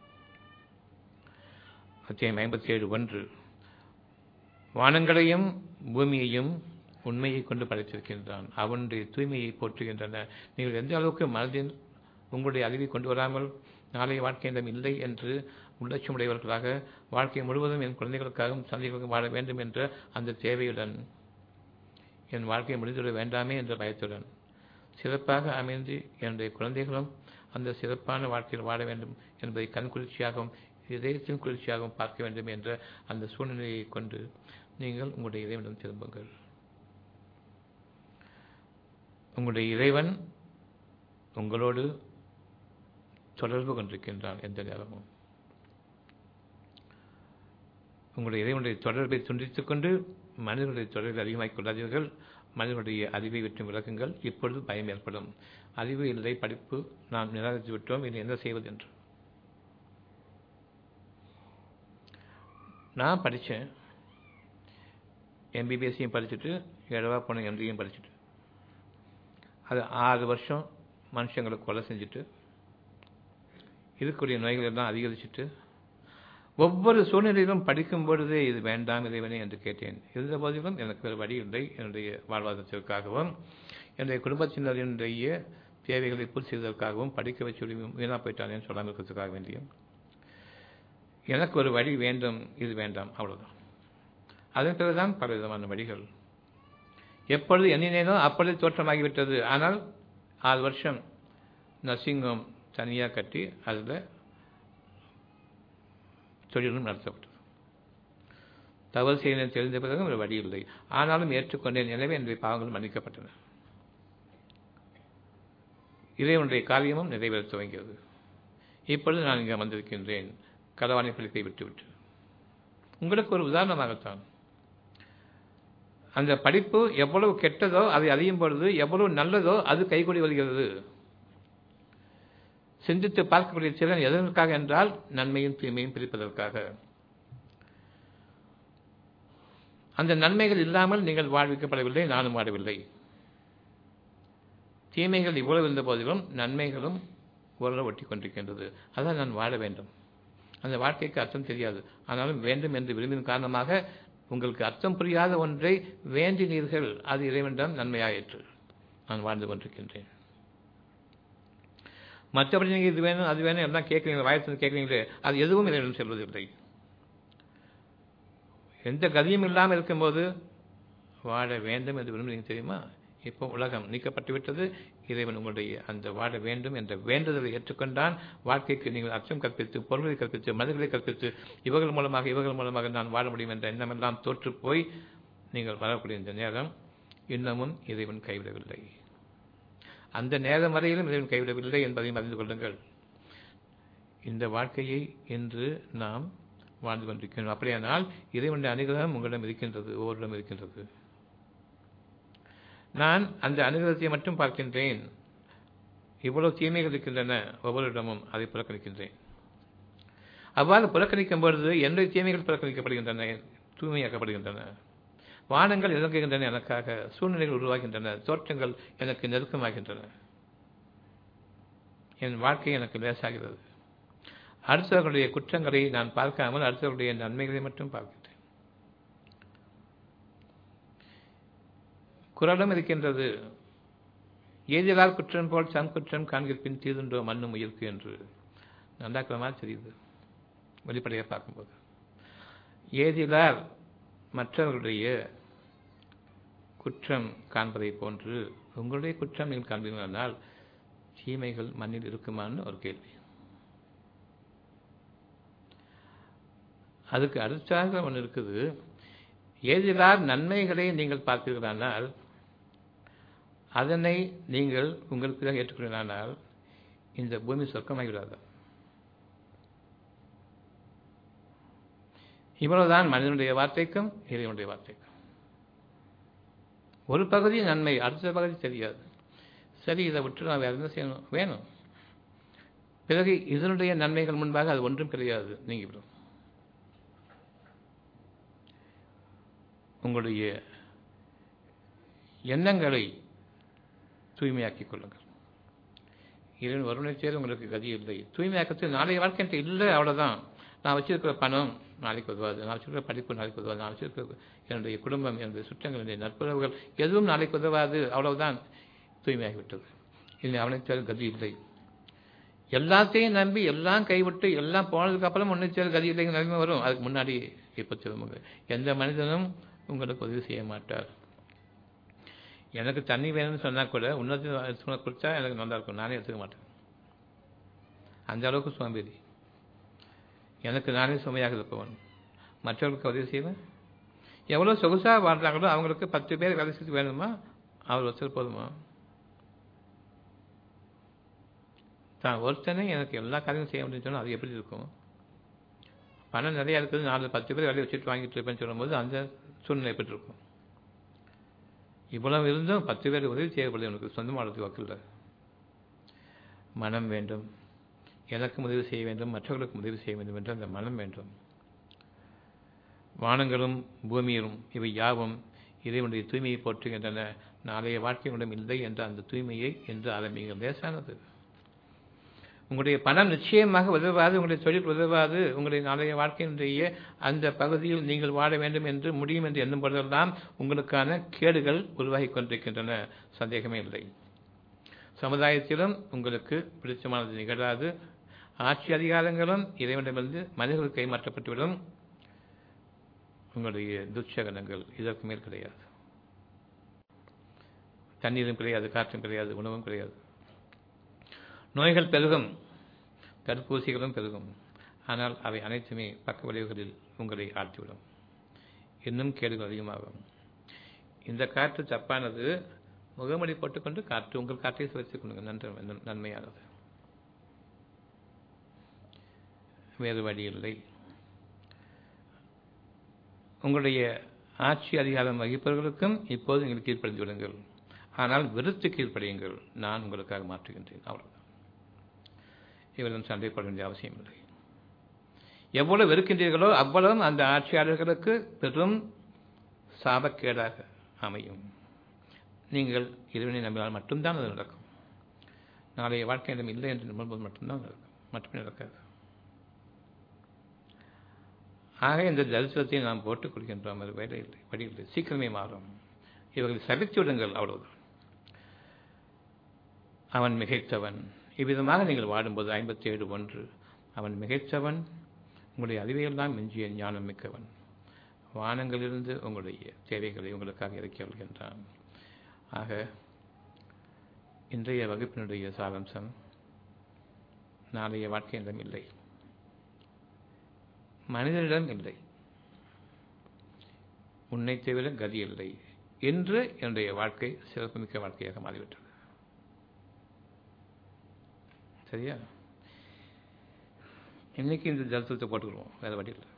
அத்தியாயம் ஐம்பத்தி ஏழு ஒன்று வானங்களையும் பூமியையும் உண்மையை கொண்டு படைத்திருக்கின்றான் அவனுடைய தூய்மையை போற்றுகின்றன நீங்கள் எந்த அளவுக்கு மனதின் உங்களுடைய அறிவை கொண்டு வராமல் நாளைய வாழ்க்கை என்றும் இல்லை என்று உள்ளட்சமுடையவர்களாக வாழ்க்கை முழுவதும் என் குழந்தைகளுக்காகவும் சந்தைகளுக்கும் வாழ வேண்டும் என்ற அந்த தேவையுடன் என் வாழ்க்கையை முடிந்துவிட வேண்டாமே என்ற பயத்துடன் சிறப்பாக அமைந்து என்னுடைய குழந்தைகளும் அந்த சிறப்பான வாழ்க்கையில் வாழ வேண்டும் என்பதை கண் குளிர்ச்சியாகவும் இதயத்தின் குளிர்ச்சியாகவும் பார்க்க வேண்டும் என்ற அந்த சூழ்நிலையை கொண்டு நீங்கள் உங்களுடைய இறைவனிடம் திரும்புங்கள் உங்களுடைய இறைவன் உங்களோடு தொடர்பு கொண்டிருக்கின்றான் எந்த நேரமும் உங்களுடைய இறைவனுடைய தொடர்பை துண்டித்துக் கொண்டு மனிதனுடைய தொடர்பை அதிகமாக்கிக் கொள்ளாதீர்கள் மனிதனுடைய அறிவை விட்டு விளக்குங்கள் இப்பொழுது பயம் ஏற்படும் அறிவு இல்லை படிப்பு நாம் நிராகரித்து விட்டோம் இனி என்ன செய்வது என்று நான் படித்தேன் எம்பிபிஎஸ்சியும் படிச்சுட்டு எழுவா போன எம்டியும் படிச்சுட்டு அது ஆறு வருஷம் மனுஷங்களை கொலை செஞ்சுட்டு இருக்கக்கூடிய நோய்கள் எல்லாம் அதிகரிச்சுட்டு ஒவ்வொரு சூழ்நிலையிலும் படிக்கும் பொழுதே இது வேண்டாம் இறைவனே என்று கேட்டேன் இருந்த போதிலும் எனக்கு வேறு வழி இல்லை என்னுடைய வாழ்வாதாரத்திற்காகவும் என்னுடைய குடும்பத்தினரினுடைய தேவைகளை பூர்த்தி செய்வதற்காகவும் படிக்க வச்சு வீணாக போயிட்டானேன்னு சொல்லாமல் இருக்கிறதுக்காக வேண்டியும் எனக்கு ஒரு வழி வேண்டும் இது வேண்டாம் அவ்வளவுதான் அதன் பிறகுதான் பல விதமான வழிகள் எப்பொழுது எண்ணினேனோ அப்பொழுது தோற்றமாகிவிட்டது ஆனால் ஆறு வருஷம் நர்சிங் ஹோம் தனியாக கட்டி அதில் தொழிலும் நடத்தப்பட்டது தவறு செய்ய தெரிந்த பிறகு ஒரு வழி இல்லை ஆனாலும் ஏற்றுக்கொண்டேன் எனவே என்னுடைய பாவங்கள் மன்னிக்கப்பட்டன இறைவனுடைய காரியமும் நிறைவேற துவங்கியது இப்பொழுது நான் இங்கே வந்திருக்கின்றேன் களவாணி பழிப்பை விட்டுவிட்டு உங்களுக்கு ஒரு உதாரணமாகத்தான் அந்த படிப்பு எவ்வளவு கெட்டதோ அதை அறியும் பொழுது எவ்வளவு நல்லதோ அது கைகூடி வருகிறது சிந்தித்து பார்க்கக்கூடிய திறன் எதற்காக என்றால் நன்மையும் தீமையும் பிரிப்பதற்காக அந்த நன்மைகள் இல்லாமல் நீங்கள் வாழ்விக்கப்படவில்லை நானும் வாழவில்லை தீமைகள் இவ்வளவு இருந்த போதிலும் நன்மைகளும் ஓரளவு ஒட்டி கொண்டிருக்கின்றது அதான் நான் வாழ வேண்டும் அந்த வாழ்க்கைக்கு அர்த்தம் தெரியாது ஆனாலும் வேண்டும் என்று விரும்பின் காரணமாக உங்களுக்கு அர்த்தம் புரியாத ஒன்றை வேண்டினீர்கள் அது இறைவனிடம் நன்மையாயிற்று நான் வாழ்ந்து கொண்டிருக்கின்றேன் மற்றபடி நீங்கள் இது வேணும் அது வேணும் எல்லாம் கேட்குறீங்க வாயத்தில் கேட்குறீங்களே அது எதுவும் இறைவன் செல்வதில்லை எந்த கதியும் இல்லாமல் இருக்கும்போது வாழ வேண்டும் என்று விரும்புகிறீங்க தெரியுமா இப்போ உலகம் நீக்கப்பட்டு விட்டது இறைவன் உங்களுடைய அந்த வாழ வேண்டும் என்ற வேண்டுதலை ஏற்றுக்கொண்டான் வாழ்க்கைக்கு நீங்கள் அச்சம் கற்பித்து பொருள்களை கற்பித்து மனிதர்களை கற்பித்து இவர்கள் மூலமாக இவர்கள் மூலமாக நான் வாழ முடியும் என்ற எண்ணமெல்லாம் தோற்று போய் நீங்கள் வரக்கூடிய இந்த நேரம் இன்னமும் இறைவன் கைவிடவில்லை அந்த நேரம் வரையிலும் இறைவன் கைவிடவில்லை என்பதையும் அறிந்து கொள்ளுங்கள் இந்த வாழ்க்கையை இன்று நாம் வாழ்ந்து கொண்டிருக்கிறோம் அப்படியானால் இறைவனுடைய அனுகிரகம் உங்களிடம் இருக்கின்றது ஒவ்வொருடம் இருக்கின்றது நான் அந்த அனுகிரகத்தை மட்டும் பார்க்கின்றேன் இவ்வளவு தீமைகள் இருக்கின்றன ஒவ்வொரு இடமும் அதை புறக்கணிக்கின்றேன் அவ்வாறு புறக்கணிக்கும் பொழுது என்னுடைய தீமைகள் புறக்கணிக்கப்படுகின்றன தூய்மையாக்கப்படுகின்றன வானங்கள் இறங்குகின்றன எனக்காக சூழ்நிலைகள் உருவாகின்றன தோற்றங்கள் எனக்கு நெருக்கமாகின்றன என் வாழ்க்கை எனக்கு லேசாகிறது அடுத்தவர்களுடைய குற்றங்களை நான் பார்க்காமல் அடுத்தவர்களுடைய நன்மைகளை மட்டும் பார்க்கின்றேன் குரலும் இருக்கின்றது ஏதிலால் குற்றம் போல் சம் குற்றம் காண்கிற்பின் தீதுண்டோ மண்ணும் உயிர்க்கு என்று நல்லாக்கிற மாதிரி தெரியுது வெளிப்படையாக பார்க்கும்போது ஏதிலால் மற்றவர்களுடைய குற்றம் காண்பதை போன்று உங்களுடைய குற்றம் நீங்கள் காண்பீர்களானால் தீமைகள் மண்ணில் இருக்குமான்னு ஒரு கேள்வி அதுக்கு அடுத்தாக ஒன்று இருக்குது ஏதிலார் நன்மைகளை நீங்கள் பார்ப்பீர்களானால் அதனை நீங்கள் உங்களுக்கு ஏற்றுக்கொள்ளானால் இந்த பூமி சொர்க்கமாகிவிடாது இவ்வளவுதான் மனிதனுடைய வார்த்தைக்கும் இறைவனுடைய வார்த்தைக்கும் ஒரு பகுதி நன்மை அடுத்த பகுதி தெரியாது சரி இதை விட்டு நான் வேறு என்ன செய்யணும் வேணும் பிறகு இதனுடைய நன்மைகள் முன்பாக அது ஒன்றும் கிடையாது நீங்கிவிடும் உங்களுடைய எண்ணங்களை தூய்மையாக்கிக் கொள்ளுங்கள் இறைவன் ஒருவனை சேர உங்களுக்கு கதி இல்லை தூய்மையாக்கத்தில் நாளைய வாழ்க்கை இல்லை அவ்வளோதான் நான் வச்சிருக்கிற பணம் நாளைக்கு உதவாது நான் வச்சிருக்கிற படிப்பு நாளைக்கு உதவாது நான் வச்சிருக்கிற என்னுடைய குடும்பம் என்னுடைய சுற்றங்கள் என்னுடைய நட்புறவுகள் எதுவும் நாளைக்கு உதவாது அவ்வளவுதான் தூய்மையாகிவிட்டது இல்லை அவனை சேர கதி இல்லை எல்லாத்தையும் நம்பி எல்லாம் கைவிட்டு எல்லாம் போனதுக்கு அப்புறம் ஒன்றை சேர கதி இல்லைங்க நிலைமை வரும் அதுக்கு முன்னாடி இப்போ சொல்லுங்க எந்த மனிதனும் உங்களுக்கு உதவி செய்ய மாட்டார் எனக்கு தண்ணி வேணும்னு சொன்னால் கூட இன்னொரு குடித்தா எனக்கு நல்லா இருக்கும் நானே எடுத்துக்க மாட்டேன் அந்த அளவுக்கு சோம்பேறி எனக்கு நானே சுமையாக இருப்பவன் மற்றவர்களுக்கு உதவி செய்வேன் எவ்வளோ சொகுசாக வாழ்கிறாங்களோ அவங்களுக்கு பத்து பேர் வேலை செய்து வேணுமா அவர் ஒருத்தர் போதுமா தான் ஒருத்தனே எனக்கு எல்லா காரியமும் செய்ய முடியும்னு சொன்னால் அது எப்படி இருக்கும் பணம் நிறையா இருக்குது நாலு பத்து பேர் வேலையை வச்சுட்டு வாங்கிட்டு இருப்பேன்னு சொல்லும்போது அந்த சூழ்நிலை எப்படி இருக்கும் இவ்வளவு இருந்தும் பத்து பேர் உதவி செய்யப்படுது எனக்கு சொந்தமானது வக்கில்ல மனம் வேண்டும் எனக்கும் உதவி செய்ய வேண்டும் மற்றவர்களுக்கும் உதவி செய்ய வேண்டும் என்று அந்த மனம் வேண்டும் வானங்களும் பூமியிலும் இவை யாவும் இறைவனுடைய தூய்மையை போற்றுகின்றன நாளைய வாழ்க்கையிடம் இல்லை என்ற அந்த தூய்மையை என்று ஆரம்பிங்கள் லேசானது உங்களுடைய பணம் நிச்சயமாக உதவாது உங்களுடைய தொழில் உதவாது உங்களுடைய நாளைய வாழ்க்கையினுடைய அந்த பகுதியில் நீங்கள் வாழ வேண்டும் என்று முடியும் என்று எண்ணும் பொழுதெல்லாம் உங்களுக்கான கேடுகள் உருவாகி கொண்டிருக்கின்றன சந்தேகமே இல்லை சமுதாயத்திலும் உங்களுக்கு பிடிச்சமானது நிகழாது ஆட்சி அதிகாரங்களும் இறைவனிடமிருந்து மனிதர்கள் கைமாற்றப்பட்டுவிடும் உங்களுடைய துச்சகனங்கள் இதற்கு மேல் கிடையாது தண்ணீரும் கிடையாது காற்றும் கிடையாது உணவும் கிடையாது நோய்கள் பெருகும் தடுப்பூசிகளும் பெருகும் ஆனால் அவை அனைத்துமே பக்க விளைவுகளில் உங்களை ஆழ்த்திவிடும் இன்னும் கேடுகள் அதிகமாகும் இந்த காற்று தப்பானது முகமடி போட்டுக்கொண்டு காற்று உங்கள் காற்றை சுவைத்துக் கொள்ளுங்கள் நன்று நன்மையானது வேறு வழி இல்லை உங்களுடைய ஆட்சி அதிகாரம் வகிப்பவர்களுக்கும் இப்போது நீங்கள் கீழ்ப்படிந்து விடுங்கள் ஆனால் வெறுத்து கீழ்ப்படியுங்கள் நான் உங்களுக்காக மாற்றுகின்றேன் அவ்வளவுதான் இவரிடம் சண்டை போட வேண்டிய அவசியம் இல்லை எவ்வளவு வெறுக்கின்றீர்களோ அவ்வளவு அந்த ஆட்சியாளர்களுக்கு பெரும் சாபக்கேடாக அமையும் நீங்கள் இறைவனை நம்பினால் மட்டும்தான் அது நடக்கும் நாளைய வாழ்க்கையிடம் இல்லை என்று நம்பும்போது மட்டும்தான் நடக்கும் மட்டுமே நடக்காது ஆக இந்த தரிசனத்தை நாம் போட்டுக் கொள்கின்றோம் அது வேலை இல்லை வழி இல்லை சீக்கிரமே மாறும் இவர்களை சபித்து விடுங்கள் அவ்வளவுதான் அவன் மிகைத்தவன் இவ்விதமாக நீங்கள் வாடும்போது ஐம்பத்தி ஏழு ஒன்று அவன் மிகைத்தவன் உங்களுடைய அறிவையெல்லாம் மிஞ்சிய ஞானம் மிக்கவன் வானங்களிலிருந்து உங்களுடைய தேவைகளை உங்களுக்காக இறக்கி வருகின்றான் ஆக இன்றைய வகுப்பினுடைய சாரம்சம் நாளைய வாழ்க்கையிடம் இல்லை மனிதனிடம் இல்லை உன்னை தவிர கதி இல்லை என்று என்னுடைய வாழ்க்கை சிறப்புமிக்க வாழ்க்கையாக மாறிவிட்டது சரியா இன்னைக்கு இந்த ஜலத்தத்தை போட்டுக்கிறோம் வேறு வழி இல்லை